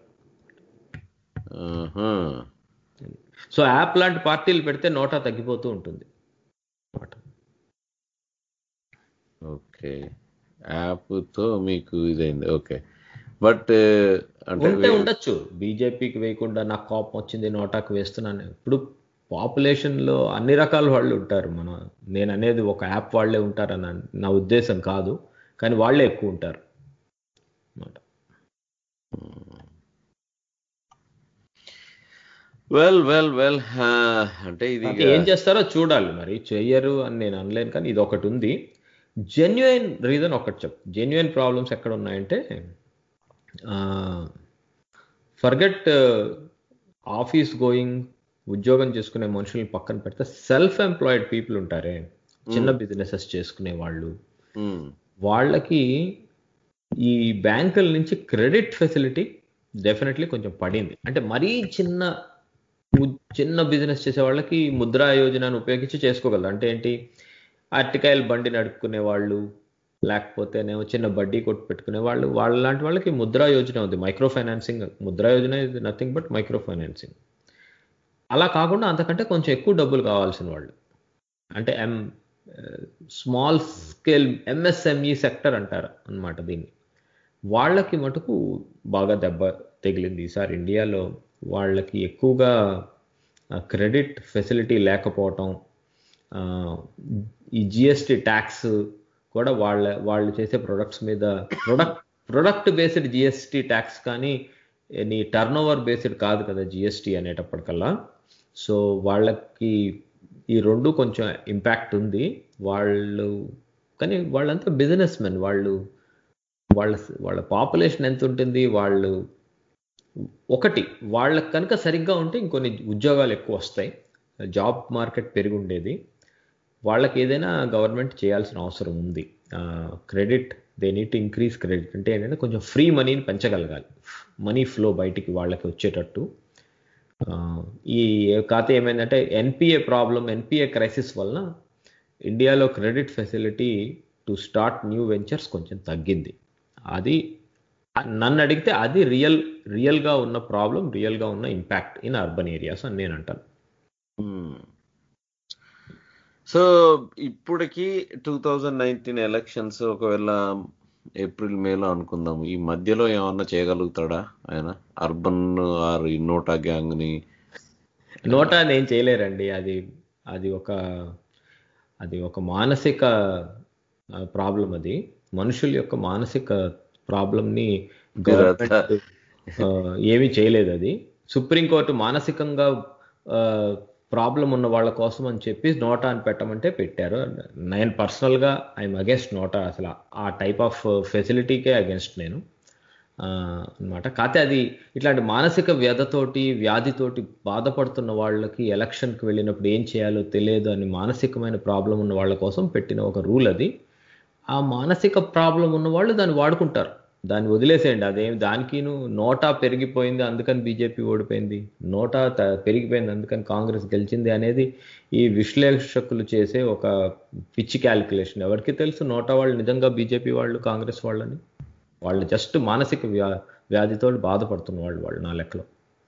ఆహా. సో యాప్ లాంటి పార్టీలు పెడితే నోటా తగ్గిపోతూ ఉంటుంది అన్నమాట. ఓకే యాప్ తో మీకు ఇదైంది ఓకే బట్ అంటే ఉంటే ఉండొచ్చు బీజేపీకి వేయకుండా నాకు కోపం వచ్చింది నోటాకు వేస్తున్నాను ఇప్పుడు పాపులేషన్ లో అన్ని రకాల వాళ్ళు ఉంటారు మన నేను అనేది ఒక యాప్ వాళ్ళే ఉంటారని నా ఉద్దేశం కాదు కానీ వాళ్ళే ఎక్కువ ఉంటారు అన్నమాట. వెల్ వెల్ వెల్ అంటే ఇది అది ఏం చేస్తారో చూడాలి మరి చెయ్యరు అని నేను అనలేను కానీ ఇది ఒకటి ఉంది జెన్యున్ రీజన్ ఒకటి చెప్ జెన్యున్ ప్రాబ్లమ్స్ ఎక్కడ ఉన్నాయంటే ఫర్గెట్ ఆఫీస్ గోయింగ్ ఉద్యోగం చేసుకునే మనుషుల్ని పక్కన పెడితే సెల్ఫ్ ఎంప్లాయిడ్ పీపుల్ ఉంటారే చిన్న బిజినెసెస్ చేసుకునే వాళ్ళు మ్మ్. వాళ్ళకి ఈ బ్యాంకుల నుంచి క్రెడిట్ ఫెసిలిటీ డెఫినెట్లీ కొంచెం పడింది అంటే మరీ చిన్న ము- చిన్న బిజినెస్ చేసే వాళ్ళకి ముద్రా యోజనను ఉపయోగించి చేసుకోగలరు అంటే ఏంటి అరటికాయలు బండి నడుపుకునే వాళ్ళు లేకపోతేనేమో చిన్న బడ్డీ కొట్టు పెట్టుకునే వాళ్ళు వాళ్ళ లాంటి వాళ్ళకి ముద్రా యోజన ఉంది micro financing Mudra Yojana is nothing but micro financing అలా కాకుండా అంతకంటే కొంచెం ఎక్కువ డబ్బులు కావాల్సిన వాళ్ళు అంటే M small scale MSME sector అంటారు అన్నమాట దీన్ని వాళ్ళకి మటుకు బాగా దెబ్బ తగిలింది ఈసారి ఇండియాలో వాళ్ళకి ఎక్కువగా క్రెడిట్ ఫెసిలిటీ లేకపోవటం ఆ, ఈ జిఎస్టి ట్యాక్స్ కూడా వాళ్ళ వాళ్ళు చేసే ప్రొడక్ట్స్ మీద product product based GST tax కానీ నీ టర్న్ ఓవర్ బేస్డ్ కాదు కదా జిఎస్టి అనేటప్పటికల్లా సో వాళ్ళకి ఈ రెండు కొంచెం ఇంపాక్ట్ ఉంది వాళ్ళు కానీ వాళ్ళంతా బిజినెస్ మెన్ వాళ్ళు వాళ్ళ వాళ్ళ పాపులేషన్ ఎంత ఉంటుంది వాళ్ళు ఒకటి వాళ్ళకి కనుక సరిగ్గా ఉంటే ఇంకొన్ని ఉద్యోగాలు ఎక్కువ వస్తాయి జాబ్ మార్కెట్ పెరిగి ఉండేది వాళ్ళకి ఏదైనా గవర్నమెంట్ చేయాల్సిన అవసరం ఉంది credit they need to increase credit అంటే ఏంటంటే కొంచెం ఫ్రీ మనీని పెంచగలగాలి మనీ ఫ్లో బయటికి వాళ్ళకి వచ్చేటట్టు ఆ, ఈ ఖాతా ఏమైందంటే ఎన్పిఏ ప్రాబ్లం ఎన్పిఏ క్రైసిస్ వలన ఇండియాలో credit facility to start new ventures కొంచెం తగ్గింది అది నన్ను అడిగితే అది రియల్ రియల్గా ఉన్న ప్రాబ్లం రియల్గా ఉన్న ఇంపాక్ట్ ఇన్ అర్బన్ ఏరియాస్ అని నేను అంటాను సో ఇప్పటికి టూ థౌజండ్ నైన్టీన్ ఎలక్షన్స్ ఒకవేళ ఏప్రిల్ మేలో అనుకుందాం ఈ మధ్యలో ఏమన్నా చేయగలుగుతాడా ఆయన అర్బన్ ఆర్ ఈ నోటా గ్యాంగ్ ని నోటా నేను చేయలేరండి అది అది ఒక అది ఒక మానసిక ప్రాబ్లం అది మనుషుల యొక్క మానసిక ప్రాబ్లంని గవర్నమెంట్ ఏమీ చేయలేదు అది సుప్రీంకోర్టు మానసికంగా ప్రాబ్లం ఉన్న వాళ్ళ కోసం అని చెప్పి నోటా అని పెట్టమంటే పెట్టారు నేను పర్సనల్గా ఐఎమ్ అగేన్స్ట్ నోటా అసలు ఆ టైప్ ఆఫ్ ఫెసిలిటీకే అగేన్స్ట్ నేను అనమాట కాకపోతే అది ఇట్లాంటి మానసిక వ్యధతోటి వ్యాధితోటి బాధపడుతున్న వాళ్ళకి ఎలక్షన్కి వెళ్ళినప్పుడు ఏం చేయాలో తెలియదు అని మానసికమైన ప్రాబ్లం ఉన్న వాళ్ళ కోసం పెట్టిన ఒక రూల్ అది ఆ మానసిక ప్రాబ్లం ఉన్న వాళ్ళు దాన్ని వాడుకుంటారు దాన్ని వదిలేసేయండి అదేం దానికిను నోటా పెరిగిపోయింది అందుకని బీజేపీ ఓడిపోయింది నోటా త- పెరిగిపోయింది అందుకని కాంగ్రెస్ గెలిచింది అనేది ఈ విశ్లేషకులు చేసే ఒక పిచ్చి క్యాలిక్యులేషన్ ఎవరికి తెలుసు నోటా వాళ్ళు నిజంగా బీజేపీ వాళ్ళు కాంగ్రెస్ వాళ్ళని వాళ్ళు జస్ట్ మానసిక వ్యా వ్యాధితో బాధపడుతున్న వాళ్ళు వాళ్ళు నా లెక్కలో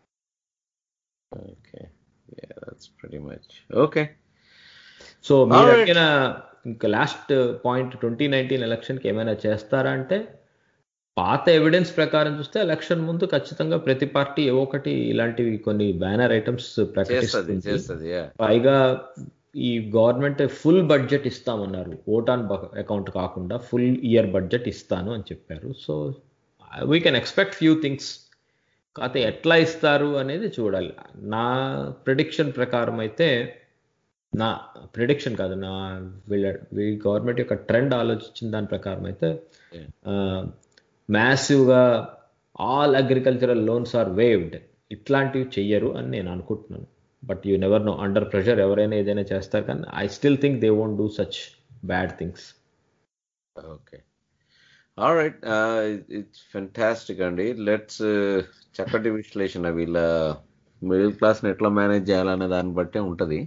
okay that's very much okay so మీరు Alright. అడిగిన ఇంకా లాస్ట్ పాయింట్ ట్వంటీ నైన్టీన్ ఎలక్షన్కి ఏమైనా చేస్తారా అంటే పాత ఎవిడెన్స్ ప్రకారం చూస్తే ఎలక్షన్ ముందు ఖచ్చితంగా ప్రతి పార్టీ ఏవో ఒకటి ఇలాంటివి కొన్ని బ్యానర్ ఐటమ్స్ చేస్తుంది ప్రకటిస్తుంది చేస్తుంది యా పైగా ఈ గవర్నమెంట్ ఫుల్ బడ్జెట్ ఇస్తామన్నారు ఓటాన్ అకౌంట్ కాకుండా ఫుల్ ఇయర్ బడ్జెట్ ఇస్తాను అని చెప్పారు so we can expect few things కాకపోతే ఎట్లా ఇస్తారు అనేది చూడాలి నా ప్రిడిక్షన్ ప్రకారం అయితే నా ప్రిడిక్షన్ కాదు నా వీళ్ళ వీ గవర్నమెంట్ యొక్క ట్రెండ్ ఆలోచించిన దాని ప్రకారం అయితే మ్యాసివ్గా all agricultural loans are waived ఇట్లాంటివి చెయ్యరు అని నేను అనుకుంటున్నాను but you never know under pressure ఎవరైనా ఏదైనా చేస్తారు కానీ I still think they won't do such bad things okay right it's fantastic అండి లెట్స్ చక్కటి విశ్లేషణ వీళ్ళ మిడిల్ క్లాస్ని ఎట్లా మేనేజ్ చేయాలనే దాన్ని బట్టే ఉంటుంది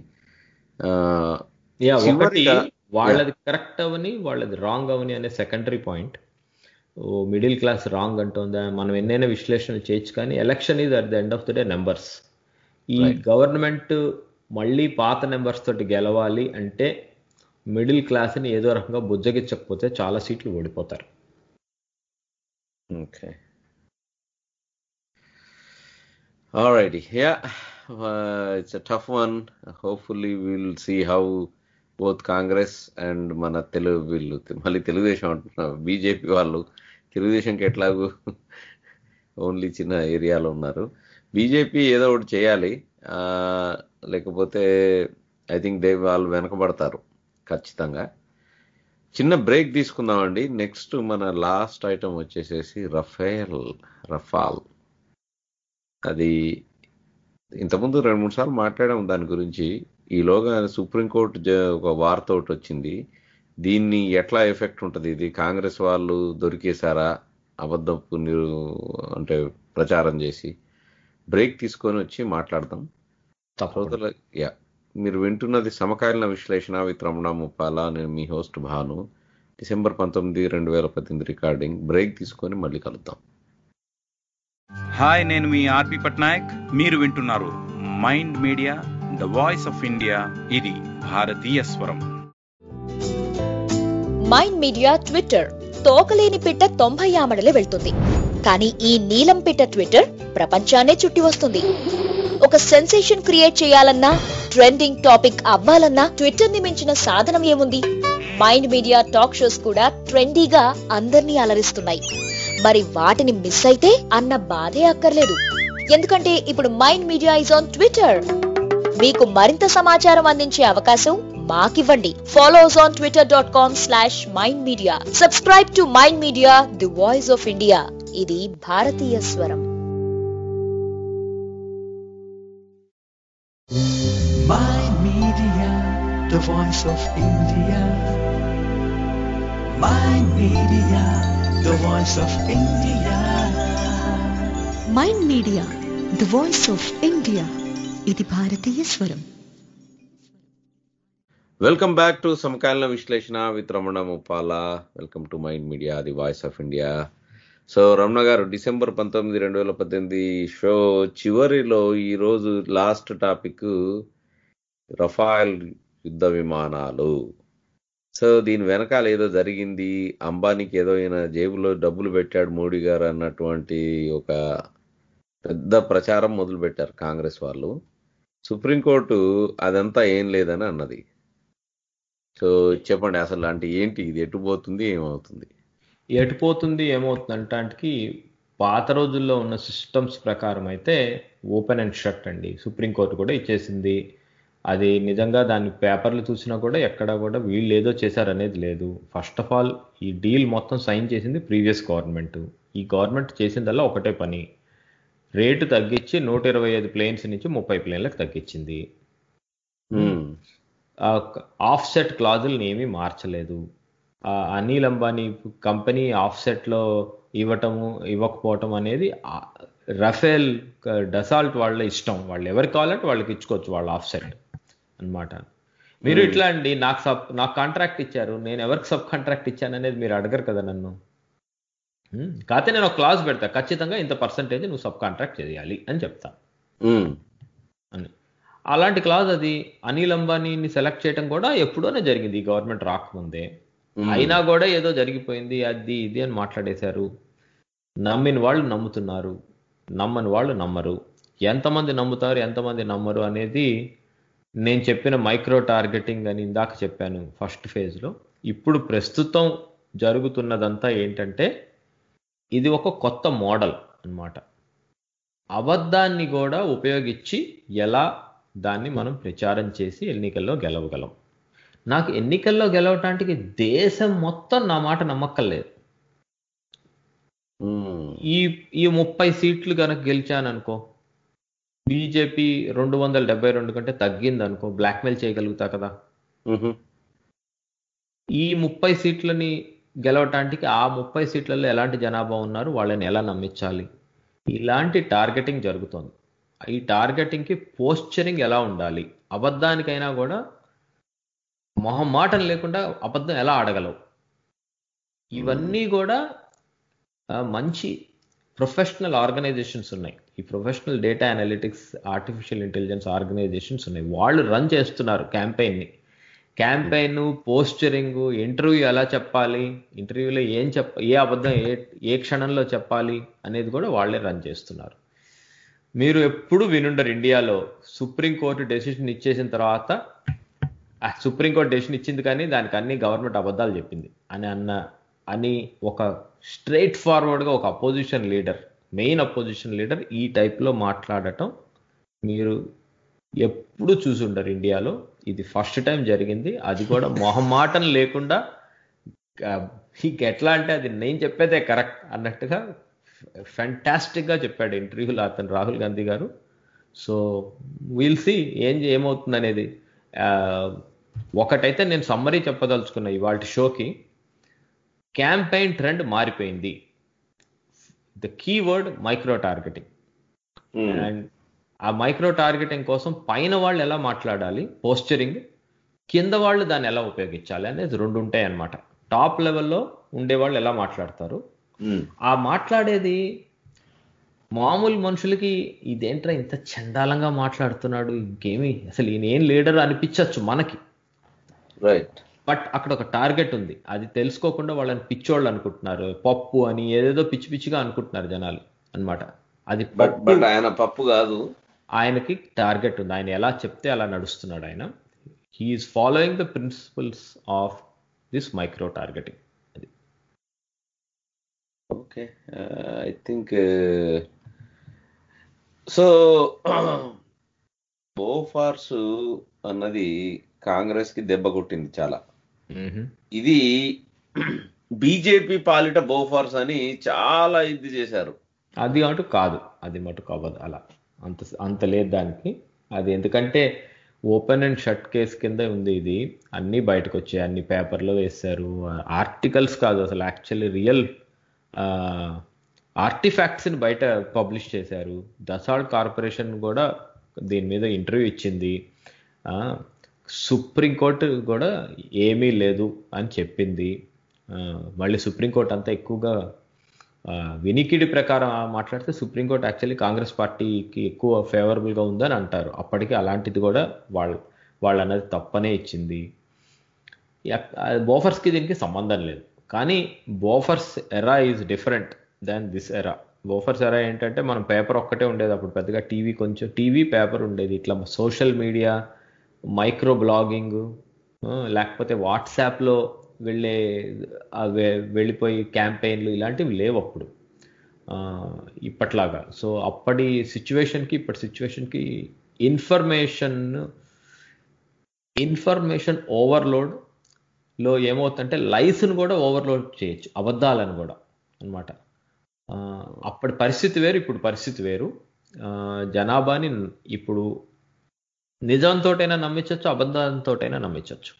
యా ఒకటి చివరిగా వాళ్ళది కరెక్ట్ అవని వాళ్ళది రాంగ్ అవని అనే సెకండరీ పాయింట్ ఓ మిడిల్ క్లాస్ రాంగ్ అంటుందా మనం ఎన్నైనా విశ్లేషణలు చేయొచ్చు కానీ election is at the end of the day numbers ఈ గవర్నమెంట్ మళ్ళీ పాత నెంబర్స్ తోటి గెలవాలి అంటే మిడిల్ క్లాస్ని ఏదో రకంగా బుజ్జగించకపోతే చాలా సీట్లు ఓడిపోతారు Okay. Alrighty. Yeah. Uh, it's a tough one. Hopefully we'll see how both Congress and మన తెలుగు వీళ్ళు మళ్ళీ తెలుగుదేశం అంటున్నారు బీజేపీ వాళ్ళు తెలుగుదేశంకి ఎట్లాగూ ఓన్లీ చిన్న ఏరియాలో ఉన్నారు బీజేపీ ఏదో ఒకటి చేయాలి ఆ, లేకపోతే ఐ థింక్ దే వాళ్ళు వెనకబడతారు ఖచ్చితంగా చిన్న బ్రేక్ తీసుకుందామండి నెక్స్ట్ మన లాస్ట్ ఐటమ్ వచ్చేసేసి రఫేల్ రఫాల్ అది ఇంతకుముందు రెండు మూడు సార్లు మాట్లాడాము దాని గురించి ఈలోగా సుప్రీంకోర్టు జ- ఒక వార్త ఒకటి వచ్చింది దీన్ని ఎట్లా ఎఫెక్ట్ ఉంటుంది ఇది కాంగ్రెస్ వాళ్ళు దొరికేశారా అబద్ధపు నిరు అంటే ప్రచారం చేసి బ్రేక్ తీసుకొని వచ్చి మాట్లాడదాం తప్పకుండా శ్రోతల యా మీరు వింటున్నది సమకాలీన విశ్లేషణ విత్ రమణ ముప్పాల నేను మీ హోస్ట్ భాను డిసెంబర్ పంతొమ్మిది రెండు వేల పద్దెనిమిది రికార్డింగ్ బ్రేక్ తీసుకొని మళ్ళీ కలుద్దాం హాయ్ నేను మీ ఆర్పి పట్నాయక్ మీరు వింటున్నారు Mind media the voice of India ఇది భారతీయ స్వరం మైండ్ మీడియా ట్విట్టర్ తోకలేని పిట్ట తొంభై ఆమడలే వెళ్తుంది కానీ ఈ నీలం పిట్ట ట్విట్టర్ ప్రపంచాన్నే చుట్టి వస్తుంది ఒక సెన్సేషన్ క్రియేట్ చేయాలన్నా ట్రెండింగ్ టాపిక్ అవ్వాలన్నా ట్విట్టర్ ని మించిన సాధనం ఏముంది మైండ్ మీడియా టాక్ షోస్ కూడా ట్రెండీగా అందర్నీ అలరిస్తున్నాయి మరి వాటిని మిస్ అయితే అన్న బాధే అక్కర్లేదు ఎందుకంటే ఇప్పుడు Mind Media is on Twitter మీకు మరింత సమాచారం అందించే అవకాశం మాకివ్వండి follow us on Twitter dot com slash Mind Media subscribe to mind media the voice of India ఇది భారతీయ స్వరం Mind Media, the voice of India. Mind Media, the voice of India. Mind media the voice of India ఇది భారతీయ స్వరం welcome back to సమకాలీన విశ్లేషణ with Ramana Muppala welcome to mind media the voice of India so Ramana గారు December పంతొమ్మిది రెండు వేల పద్దెనిమిది షో చివరిలో ఈరోజు లాస్ట్ టాపిక్ రఫాయల్ యుద్ధ విమానాలు సో దీని వెనకాల ఏదో జరిగింది అంబానీకి ఏదో ఈయన జేబులో డబ్బులు పెట్టాడు మోడీ గారు అన్నటువంటి ఒక పెద్ద ప్రచారం మొదలు పెట్టారు కాంగ్రెస్ వాళ్ళు సుప్రీంకోర్టు అదంతా ఏం లేదని అన్నది సో చెప్పండి అసలు అంటే ఏంటి ఇది ఎటు పోతుంది ఏమవుతుంది ఎటుపోతుంది ఏమవుతుందంటానికి పాత రోజుల్లో ఉన్న సిస్టమ్స్ ప్రకారం అయితే ఓపెన్ అండ్ షట్ అండి సుప్రీంకోర్టు కూడా ఇచ్చేసింది అది నిజంగా దాని పేపర్లు చూసినా కూడా ఎక్కడ కూడా వీళ్ళు ఏదో చేశారనేది లేదు ఫస్ట్ ఆఫ్ ఆల్ ఈ డీల్ మొత్తం సైన్ చేసింది ప్రీవియస్ గవర్నమెంట్ ఈ గవర్నమెంట్ చేసిందల్లా ఒకటే పని రేటు తగ్గించి నూట ఇరవై ఐదు ప్లేన్స్ నుంచి ముప్పై ప్లేన్లకు తగ్గించింది మ్మ్. ఆఫ్ సెట్ క్లాజుల్ని ఏమీ మార్చలేదు ఆ అనిల్ అంబానీ కంపెనీ ఆఫ్ సెట్లో ఇవ్వటము ఇవ్వకపోవటం అనేది ఆ రఫేల్ క- డసాల్ట్ వాళ్ళ ఇష్టం వాళ్ళు ఎవరికి కావాలంటే వాళ్ళకి ఇచ్చుకోవచ్చు వాళ్ళ ఆఫ్ సెట్ అన్నమాట మీరు ఇట్లా అండి నాకు సబ్ నాకు కాంట్రాక్ట్ ఇచ్చారు నేను ఎవరికి సబ్ కాంట్రాక్ట్ ఇచ్చాను అనేది మీరు అడగరు కదా నన్ను ఉమ్, కాకపోతే నేను ఒక క్లాజ్ పెడతా ఖచ్చితంగా ఇంత పర్సంటేజ్ నువ్వు సబ్ కాంట్రాక్ట్ చేయాలి అని చెప్తా మ్మ్. అని అలాంటి క్లాజ్ అది అనిల్ అంబానీని సెలెక్ట్ చేయడం కూడా ఎప్పుడోనే జరిగింది ఈ గవర్నమెంట్ రాకముందే మ్మ్. అయినా కూడా ఏదో జరిగిపోయింది అది ఇది అని మాట్లాడేశారు నమ్మిన వాళ్ళు నమ్ముతున్నారు నమ్మని వాళ్ళు నమ్మరు ఎంతమంది నమ్ముతారు ఎంతమంది నమ్మరు అనేది నేను చెప్పిన మైక్రో టార్గెటింగ్ అని ఇందాక చెప్పాను ఫస్ట్ ఫేజ్లో ఇప్పుడు ప్రస్తుతం జరుగుతున్నదంతా ఏంటంటే ఇది ఒక కొత్త మోడల్ అన్నమాట అబద్ధాన్ని కూడా ఉపయోగించి ఎలా దాన్ని మనం ప్రచారం చేసి ఎన్నికల్లో గెలవగలం నాకు ఎన్నికల్లో గెలవటానికి దేశం మొత్తం నా మాట నమ్మక్కర్లేదు మ్మ్. ఈ ఈ ముప్పై సీట్లు కనుక గెలిచాననుకో బీజేపీ రెండు వందల డెబ్బై రెండు కంటే తగ్గింది అనుకో బ్లాక్మెయిల్ చేయగలుగుతా కదా మ్మ్. ఈ ముప్పై సీట్లని గెలవటానికి ఆ ముప్పై సీట్లలో ఎలాంటి జనాభా ఉన్నారు వాళ్ళని ఎలా నమ్మించాలి ఇలాంటి టార్గెటింగ్ జరుగుతోంది ఈ టార్గెటింగ్కి పోస్చరింగ్ ఎలా ఉండాలి అబద్ధానికైనా కూడా మొహమాటం లేకుండా అబద్ధం ఎలా ఆడగలవు ఇవన్నీ కూడా ఆ, మంచి ప్రొఫెషనల్ ఆర్గనైజేషన్స్ ఉన్నాయి ఈ professional data analytics artificial intelligence organisations ఉన్నాయి వాళ్ళు రన్ చేస్తున్నారు క్యాంపెయిన్ని క్యాంపెయిన్ పోస్చరింగ్ ఇంటర్వ్యూ ఎలా చెప్పాలి ఇంటర్వ్యూలో ఏం చెప్ప ఏ అబద్ధం ఏ ఏ క్షణంలో చెప్పాలి అనేది కూడా వాళ్ళే రన్ చేస్తున్నారు మీరు ఎప్పుడు వినుండరు ఇండియాలో సుప్రీంకోర్టు డెసిషన్ ఇచ్చేసిన తర్వాత ఆ సుప్రీంకోర్టు డెసిషన్ ఇచ్చింది కానీ దానికి అన్ని గవర్నమెంట్ అబద్ధాలు చెప్పింది అని అన్న అని ఒక స్ట్రైట్ ఫార్వర్డ్గా ఒక opposition leader main opposition leader ఈ టైప్లో మాట్లాడటం మీరు ఎప్పుడు చూసి ఉండరు ఇండియాలో ఇది ఫస్ట్ టైం జరిగింది అది కూడా మొహమాటం లేకుండా ఆ, ఇంక ఎట్లా అంటే అది నేను చెప్పేదే కరెక్ట్ అన్నట్టుగా ఫెంటాస్టిక్గా చెప్పాడు ఇంటర్వ్యూలో అతను రాహుల్ గాంధీ గారు సో విల్ సి ఏం ఏమవుతుంది అనేది ఆ, ఒకటైతే నేను సమ్మరీ చెప్పదలుచుకున్నా ఇవాళ షోకి క్యాంపెయిన్ ట్రెండ్ మారిపోయింది the keyword micro targeting and ఆ మైక్రో టార్గెటింగ్ కోసం పైన వాళ్ళు ఎలా మాట్లాడాలి పోస్చరింగ్ కింద వాళ్ళు దాన్ని ఎలా ఉపయోగించాలి అనేది రెండు ఉంటాయి అన్నమాట టాప్ లెవెల్లో ఉండేవాళ్ళు ఎలా మాట్లాడతారు ఆ మాట్లాడేది మామూలు మనుషులకి ఇదేంట్రా ఇంత చండాలంగా మాట్లాడుతున్నాడు ఇంకేమి అసలు ఈయన ఏం లీడర్ అనిపించవచ్చు మనకి రైట్ బట్ అక్కడ ఒక టార్గెట్ ఉంది అది తెలుసుకోకుండా వాళ్ళని పిచ్చోళ్ళు అనుకుంటున్నారు పప్పు అని ఏదేదో పిచ్చి పిచ్చిగా అనుకుంటున్నారు జనాలు అన్నమాట అది బట్ పప్పు బట్ ఆయన పప్పు కాదు ఆయనకి టార్గెట్ ఉంది ఆయన ఎలా చెప్తే అలా నడుస్తున్నాడు ఆయన he is following the principles of this micro targeting అది okay I think so Bofors అన్నది కాంగ్రెస్ కి దెబ్బ కొట్టింది చాలా ఇది బీజేపీ పాలిట బోఫార్స్ అని చాలా ఇది చేశారు అది అటు కాదు అది మటుకు అవ్వదు అలా అంత అంత లేదు దానికి అది ఎందుకంటే ఓపెన్ అండ్ షట్ కేస్ కింద ఉంది ఇది అన్నీ బయటకు వచ్చాయి అన్ని పేపర్లో వేశారు ఆర్టికల్స్ కాదు అసలు యాక్చువల్లీ రియల్ ఆర్టిఫాక్ట్స్ని బయట పబ్లిష్ చేశారు దసాడ్ కార్పొరేషన్ కూడా దీని మీద ఇంటర్వ్యూ ఇచ్చింది ఆ, సుప్రీంకోర్టు కూడా ఏమీ లేదు అని చెప్పింది ఆ, మళ్ళీ సుప్రీంకోర్టు అంతా ఎక్కువగా ఆ, వినికిడి ప్రకారం మాట్లాడితే సుప్రీంకోర్టు యాక్చువల్లీ కాంగ్రెస్ పార్టీకి ఎక్కువ ఫేవరబుల్గా ఉందని అంటారు అప్పటికి అలాంటిది కూడా వాళ్ళు వాళ్ళు అన్నది తప్పనే ఇచ్చింది బోఫర్స్కి దీనికి సంబంధం లేదు కానీ Bofors era is different than this era Bofors era ఏంటంటే మనం పేపర్ ఒక్కటే ఉండేది అప్పుడు పెద్దగా టీవీ కొంచెం టీవీ పేపర్ ఉండేది ఇట్లా సోషల్ మీడియా మైక్రో బ్లాగింగ్ లేకపోతే వాట్సాప్లో వెళ్ళే ఆ వె- వెళ్ళిపోయి క్యాంపెయిన్లు ఇలాంటివి లేవు అప్పుడు ఆ, ఇప్పట్లాగా సో అప్పటి సిచ్యువేషన్కి ఇప్పటి సిచ్యువేషన్కి ఇన్ఫర్మేషన్ ఇన్ఫర్మేషన్ ఓవర్లోడ్ లో ఏమవుతుందంటే లైస్ను కూడా ఓవర్లోడ్ చేయొచ్చు అబద్ధాలను కూడా అన్నమాట ఆ, అప్పటి పరిస్థితి వేరు ఇప్పుడు పరిస్థితి వేరు ఆ, జనాభాని ఇప్పుడు నిజంతోటైనా నమ్మించవచ్చు అబద్ధంతోటైనా నమ్మించవచ్చు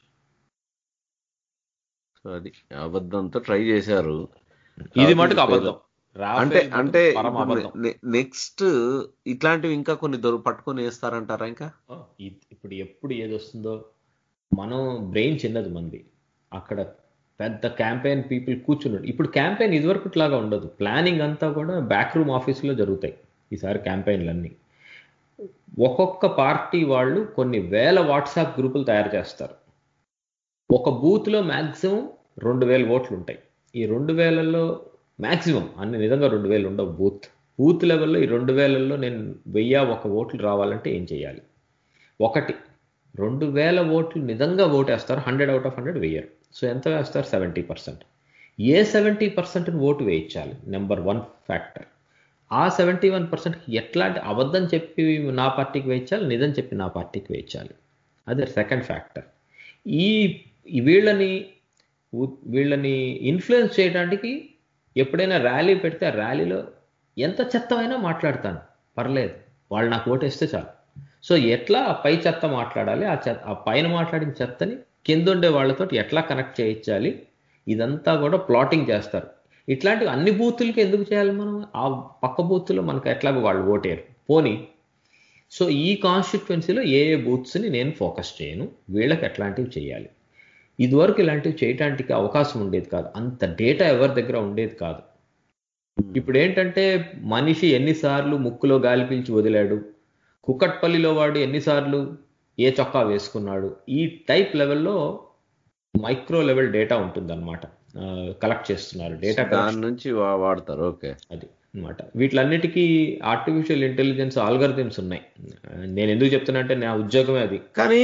సో అది అబద్ధంతో ట్రై చేశారు ఇది మటుకు అబద్ధం అంటే రాఫెల్ మటుకు అంటే పరమ అబద్ధం నెక్స్ట్ ఇట్లాంటివి ఇంకా కొన్ని దొరు పట్టుకొని వేస్తారంటారా ఇంకా ఇ- ఇప్పుడు ఎప్పుడు ఏది వస్తుందో మనం బ్రెయిన్ చిన్నది మంది అక్కడ పెద్ద క్యాంపెయిన్ పీపుల్ కూర్చున్నాడు ఇప్పుడు క్యాంపెయిన్ ఇదివరకుట్లాగా ఉండదు ప్లానింగ్ అంతా కూడా బ్యాక్ రూమ్ ఆఫీసులో జరుగుతాయి ఈసారి క్యాంపెయిన్లన్నీ ఒక్కొక్క పార్టీ వాళ్ళు కొన్ని వేల వాట్సాప్ గ్రూపులు తయారు చేస్తారు ఒక బూత్లో మ్యాక్సిమం రెండు వేల ఓట్లు ఉంటాయి ఈ రెండు వేలలో మ్యాక్సిమం అన్ని నిజంగా రెండు వేలు ఉండవు బూత్ బూత్ లెవెల్లో ఈ రెండు వేలలో నేను వెయ్యి ఒక ఓట్లు రావాలంటే ఏం చేయాలి ఒకటి రెండు వేల ఓట్లు నిజంగా ఓటేస్తారు హండ్రెడ్ అవుట్ ఆఫ్ హండ్రెడ్ వేయరు సో ఎంత వేస్తారు సెవెంటీ పర్సెంట్ ఏ సెవెంటీ పర్సెంట్ ఓటు వేయించాలి నెంబర్ వన్ ఫ్యాక్టర్ ఆ సెవెంటీ వన్ పర్సెంట్ ఎట్లాంటి అబద్ధం చెప్పి నా పార్టీకి వేయించాలి నిజం చెప్పి నా పార్టీకి వేయించాలి అదే సెకండ్ ఫ్యాక్టర్ ఈ ఈ వీళ్ళని ఉ- వీళ్ళని ఇన్ఫ్లుయెన్స్ చేయడానికి ఎప్పుడైనా ర్యాలీ పెడితే ఆ ర్యాలీలో ఎంత చెత్తమైనా మాట్లాడతాను పర్లేదు వాళ్ళు నాకు ఓటేస్తే చాలు సో ఎట్లా ఆ పై చెత్త మాట్లాడాలి ఆ చెత్త ఆ పైన మాట్లాడిన చెత్తని కింద ఉండే వాళ్ళతో ఎట్లా కనెక్ట్ చేయించాలి ఇదంతా కూడా ప్లాటింగ్ చేస్తారు ఇట్లాంటివి అన్ని బూతులకి ఎందుకు చేయాలి మనం ఆ పక్క బూత్లో మనకు ఎట్లాగో వాళ్ళు ఓటేరు పోనీ సో ఈ కాన్స్టిట్యువెన్సీలో ఏ ఏ బూత్స్ని నేను ఫోకస్ చేయను వీళ్ళకి ఎట్లాంటివి చేయాలి ఇదివరకు ఇలాంటివి చేయటానికి అవకాశం ఉండేది కాదు అంత డేటా ఎవరి దగ్గర ఉండేది కాదు ఇప్పుడు ఏంటంటే మనిషి ఎన్నిసార్లు ముక్కులో గాలి పీల్చి వదిలాడు కుకట్పల్లిలో వాడు ఎన్నిసార్లు ఏ చొక్కా వేసుకున్నాడు ఈ టైప్ లెవెల్లో మైక్రో లెవెల్ డేటా ఉంటుందన్నమాట కలెక్ట్ చేస్తున్నారు డేటా దాని నుంచి వా- వాడతారు ఓకే అది అన్నమాట వీటిలన్నిటికీ ఆర్టిఫిషియల్ ఇంటెలిజెన్స్ ఆల్గరిథమ్స్ ఉన్నాయి ఆ, నేను ఎందుకు చెప్తున్నా అంటే నా ఉద్యోగమే అది కానీ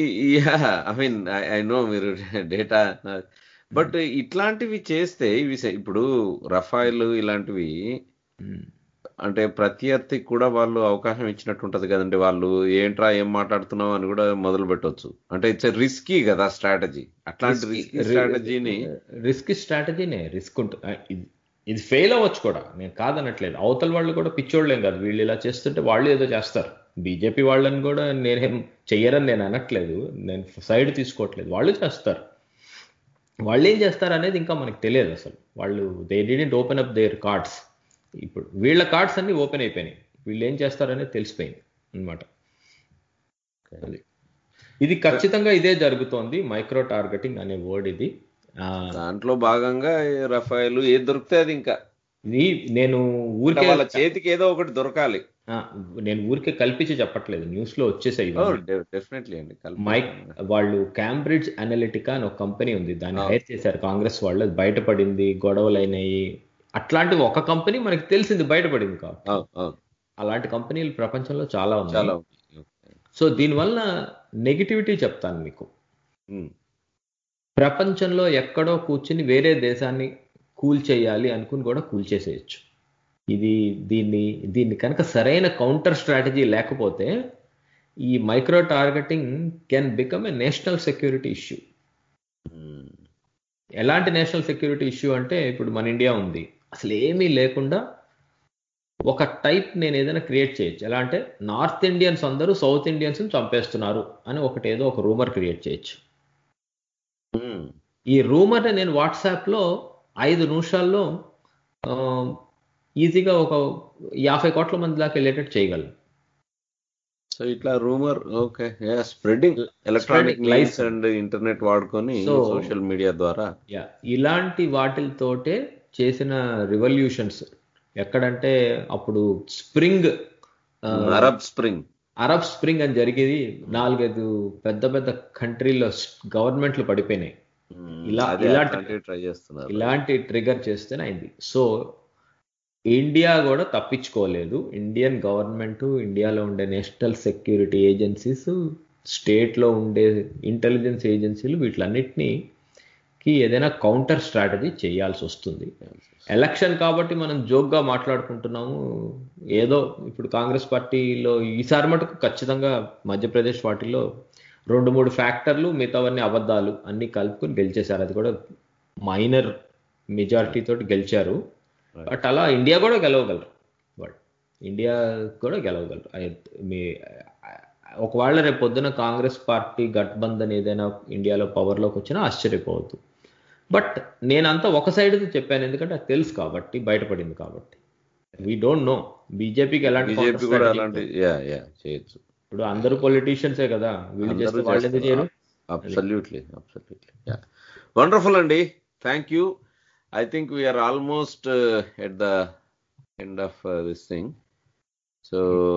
ఐ మీన్ ఐ నో మీరు డేటా బట్ ఇట్లాంటివి చేస్తే ఇవి సే- ఇప్పుడు రఫాయిల్ ఇలాంటివి అంటే ప్రత్యర్థికి కూడా వాళ్ళు అవకాశం ఇచ్చినట్టు ఉంటది కదండి వాళ్ళు ఏంట్రా ఏం మాట్లాడుతున్నావు అని కూడా మొదలు పెట్టవచ్చు అంటే ఇట్స్ రిస్కీ కదా స్ట్రాటజీ అట్లాంటి రిస్కీ స్ట్రాటజీని రిస్క్ స్ట్రాటజీనే రిస్క్ ఉంటుంది ఇది ఇది ఫెయిల్ అవ్వచ్చు కూడా నేను కాదనట్లేదు అవతల వాళ్ళు కూడా పిచ్చోళ్ళేం కాదు వీళ్ళు ఇలా చేస్తుంటే వాళ్ళు ఏదో చేస్తారు బీజేపీ వాళ్ళని కూడా నేనేం చెయ్యరని నేను అనట్లేదు నేను సైడ్ తీసుకోవట్లేదు వాళ్ళు చేస్తారు వాళ్ళు ఏం చేస్తారు అనేది ఇంకా మనకు తెలియదు అసలు వాళ్ళు they didn't open up their cards ఇప్పుడు వీళ్ళ కార్డ్స్ అన్ని ఓపెన్ అయిపోయినాయి వీళ్ళు ఏం చేస్తారనేది తెలిసిపోయింది అన్నమాట అది ఇది ఖచ్చితంగా ఇదే జరుగుతోంది మైక్రో టార్గెటింగ్ అనే వర్డ్ ఇది ఆ, దాంట్లో భాగంగా ఈ రఫాయిల్ ఏది దొరికితే అది ఇంకా ఇది నేను ఊరికే వాళ్ళ చేతికి ఏదో ఒకటి దొరకాలి ఆ, నేను ఊరికే కల్పించి చెప్పట్లేదు న్యూస్ లో వచ్చేసాయి ఇవన్నీ. డెఫినెట్లీ అండి కల్పన. మైక్ వాళ్ళు క్యాంబ్రిడ్జ్ అనలిటికా అని ఒక కంపెనీ ఉంది దాన్ని ఆ. హైర్ చేశారు కాంగ్రెస్ వాళ్ళు అది బయటపడింది గొడవలు అయినాయి అట్లాంటి ఒక కంపెనీ మనకి తెలిసింది బయటపడింది కాబట్టి అవును, అవును. అలాంటి కంపెనీలు ప్రపంచంలో చాలా చాలా ఉన్నాయి సో దీనివల్ల నెగిటివిటీ చెప్తాను మీకు ఉమ్, ప్రపంచంలో ఎక్కడో కూర్చుని వేరే దేశాన్ని కూల్ చేయాలి అనుకుని కూడా కూల్ చేసేయచ్చు ఇది దీన్ని దీన్ని కనుక సరైన కౌంటర్ స్ట్రాటజీ లేకపోతే ఈ micro targeting can become a national security issue um, ఎలాంటి నేషనల్ సెక్యూరిటీ ఇష్యూ అంటే ఇప్పుడు మన ఇండియా ఉంది అసలు ఏమీ లేకుండా ఒక టైప్ నేను ఏదైనా క్రియేట్ చేయొచ్చు ఎలా అంటే నార్త్ ఇండియన్స్ అందరూ సౌత్ ఇండియన్స్ చంపేస్తున్నారు అని ఒకటి ఏదో ఒక రూమర్ క్రియేట్ చేయొచ్చు ఉమ్, ఈ రూమర్ని నేను వాట్సాప్లో ఐదు నిమిషాల్లో ఆ, ఈజీగా ఒక యాభై కోట్ల మంది దాకా వెళ్ళేటట్టు చేయగలను సో ఇట్లా rumour okay spreading electronic Spreading life lies. And internet వాడుకొని So- సోషల్ మీడియా ద్వారా యా ఇలాంటి వాటితోటే చేసిన రివల్యూషన్స్ ఎక్కడంటే అప్పుడు spring Arab spring Arab spring అని జరిగేది నాలుగైదు పెద్ద పెద్ద కంట్రీలో గవర్నమెంట్లు పడిపోయినాయి ఇలా ఇలాంటి ట్రై చేస్తున్నారు ఇలాంటి ట్రిగర్ చేస్తేనే అయింది సో ఇండియా కూడా తప్పించుకోలేదు ఇండియన్ గవర్నమెంట్ ఇండియాలో ఉండే నేషనల్ సెక్యూరిటీ ఏజెన్సీస్ స్టేట్లో ఉండే ఇంటెలిజెన్స్ ఏజెన్సీలు వీటిలన్నిటినీ కి ఏదైనా కౌంటర్ స్ట్రాటజీ చేయాల్సి వస్తుంది ఎలక్షన్ కాబట్టి మనం జోక్గా మాట్లాడుకుంటున్నాము ఏదో ఇప్పుడు కాంగ్రెస్ పార్టీలో ఈసారి మటుకు ఖచ్చితంగా మధ్యప్రదేశ్ పార్టీలో రెండు మూడు ఫ్యాక్టర్లు మిగతావన్నీ అబద్ధాలు అన్ని కలుపుకొని గెలిచేశారు అది కూడా మైనర్ మెజారిటీ తోటి గెలిచారు బట్ అలా ఇండియా కూడా గెలవగలరు బట్ ఇండియా కూడా గెలవగలరు అయి- మీ ఒకవేళ రేపు పొద్దున కాంగ్రెస్ పార్టీ గఠబంధన్ ఏదైనా ఇండియాలో పవర్లోకి వచ్చినా ఆశ్చర్యపోవద్దు బట్ నేనంతా ఒక సైడ్ చెప్పాను ఎందుకంటే అది తెలుసు కాబట్టి బయటపడింది కాబట్టి వీ డోంట్ నో బీజేపీకి ఎలాంటి బీజేపీ counter కూడా strategy అలాంటి ఉంటుంది. యా యా చేయొచ్చు ఇప్పుడు అందరూ పొలిటీషియన్సే కదా వీళ్ళు చేస్తే వాళ్ళు ఎందుకు చేయరు అబ్సల్యూట్లీ అబ్సల్యూట్లీ యా వండర్ఫుల్ అండి thank you I think we're almost at the end of this thing so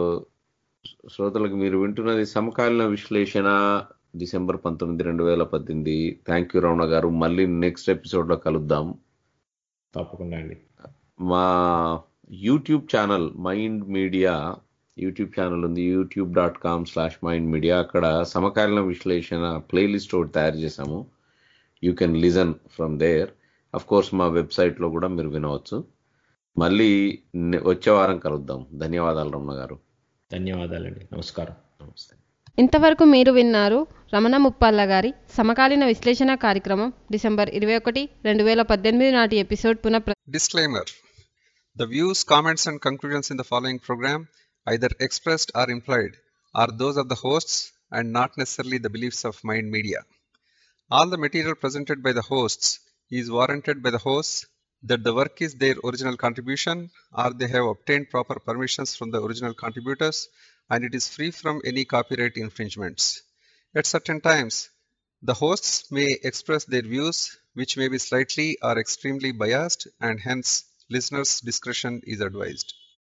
శ్రోతలకు మీరు వింటున్నది సమకాలీన విశ్లేషణ డిసెంబర్ పంతొమ్మిది రెండు వేల పద్దెనిమిది థ్యాంక్ యూ రమణ గారు మళ్ళీ నెక్స్ట్ ఎపిసోడ్లో కలుద్దాం తప్పకుండా అండి మా YouTube channel Mind Media YouTube channel ఉంది YouTube dot com slash Mind Media అక్కడ సమకాలీన విశ్లేషణ ప్లేలిస్ట్ ఒకటి తయారు చేశాము you can listen from there of course మా వెబ్సైట్లో కూడా మీరు వినవచ్చు మళ్ళీ నె- వచ్చే వారం కలుద్దాం ధన్యవాదాలు రమణ గారు ధన్యవాదాలండి నమస్కారం నమస్తే ఇంతవరకు మీరు విన్నారు రమణ ముప్పాళ్ళ గారి సమకాలీన విశ్లేషణ కార్యక్రమం డిసెంబర్ ఇరవై ఒకటి రెండు వేల పద్దెనిమిది నాటి ఎపిసోడ్ పునః Disclaimer The views, comments, and conclusions in the following program, either expressed or implied, are those of the hosts and not necessarily the beliefs of Mind Media. All the material presented by the hosts is warranted by the hosts that the work is their original contribution or they have obtained proper permissions from the original contributors and it is free from any copyright infringements. At certain times, the hosts may express their views, which may be slightly or extremely biased, and hence listeners' discretion is advised.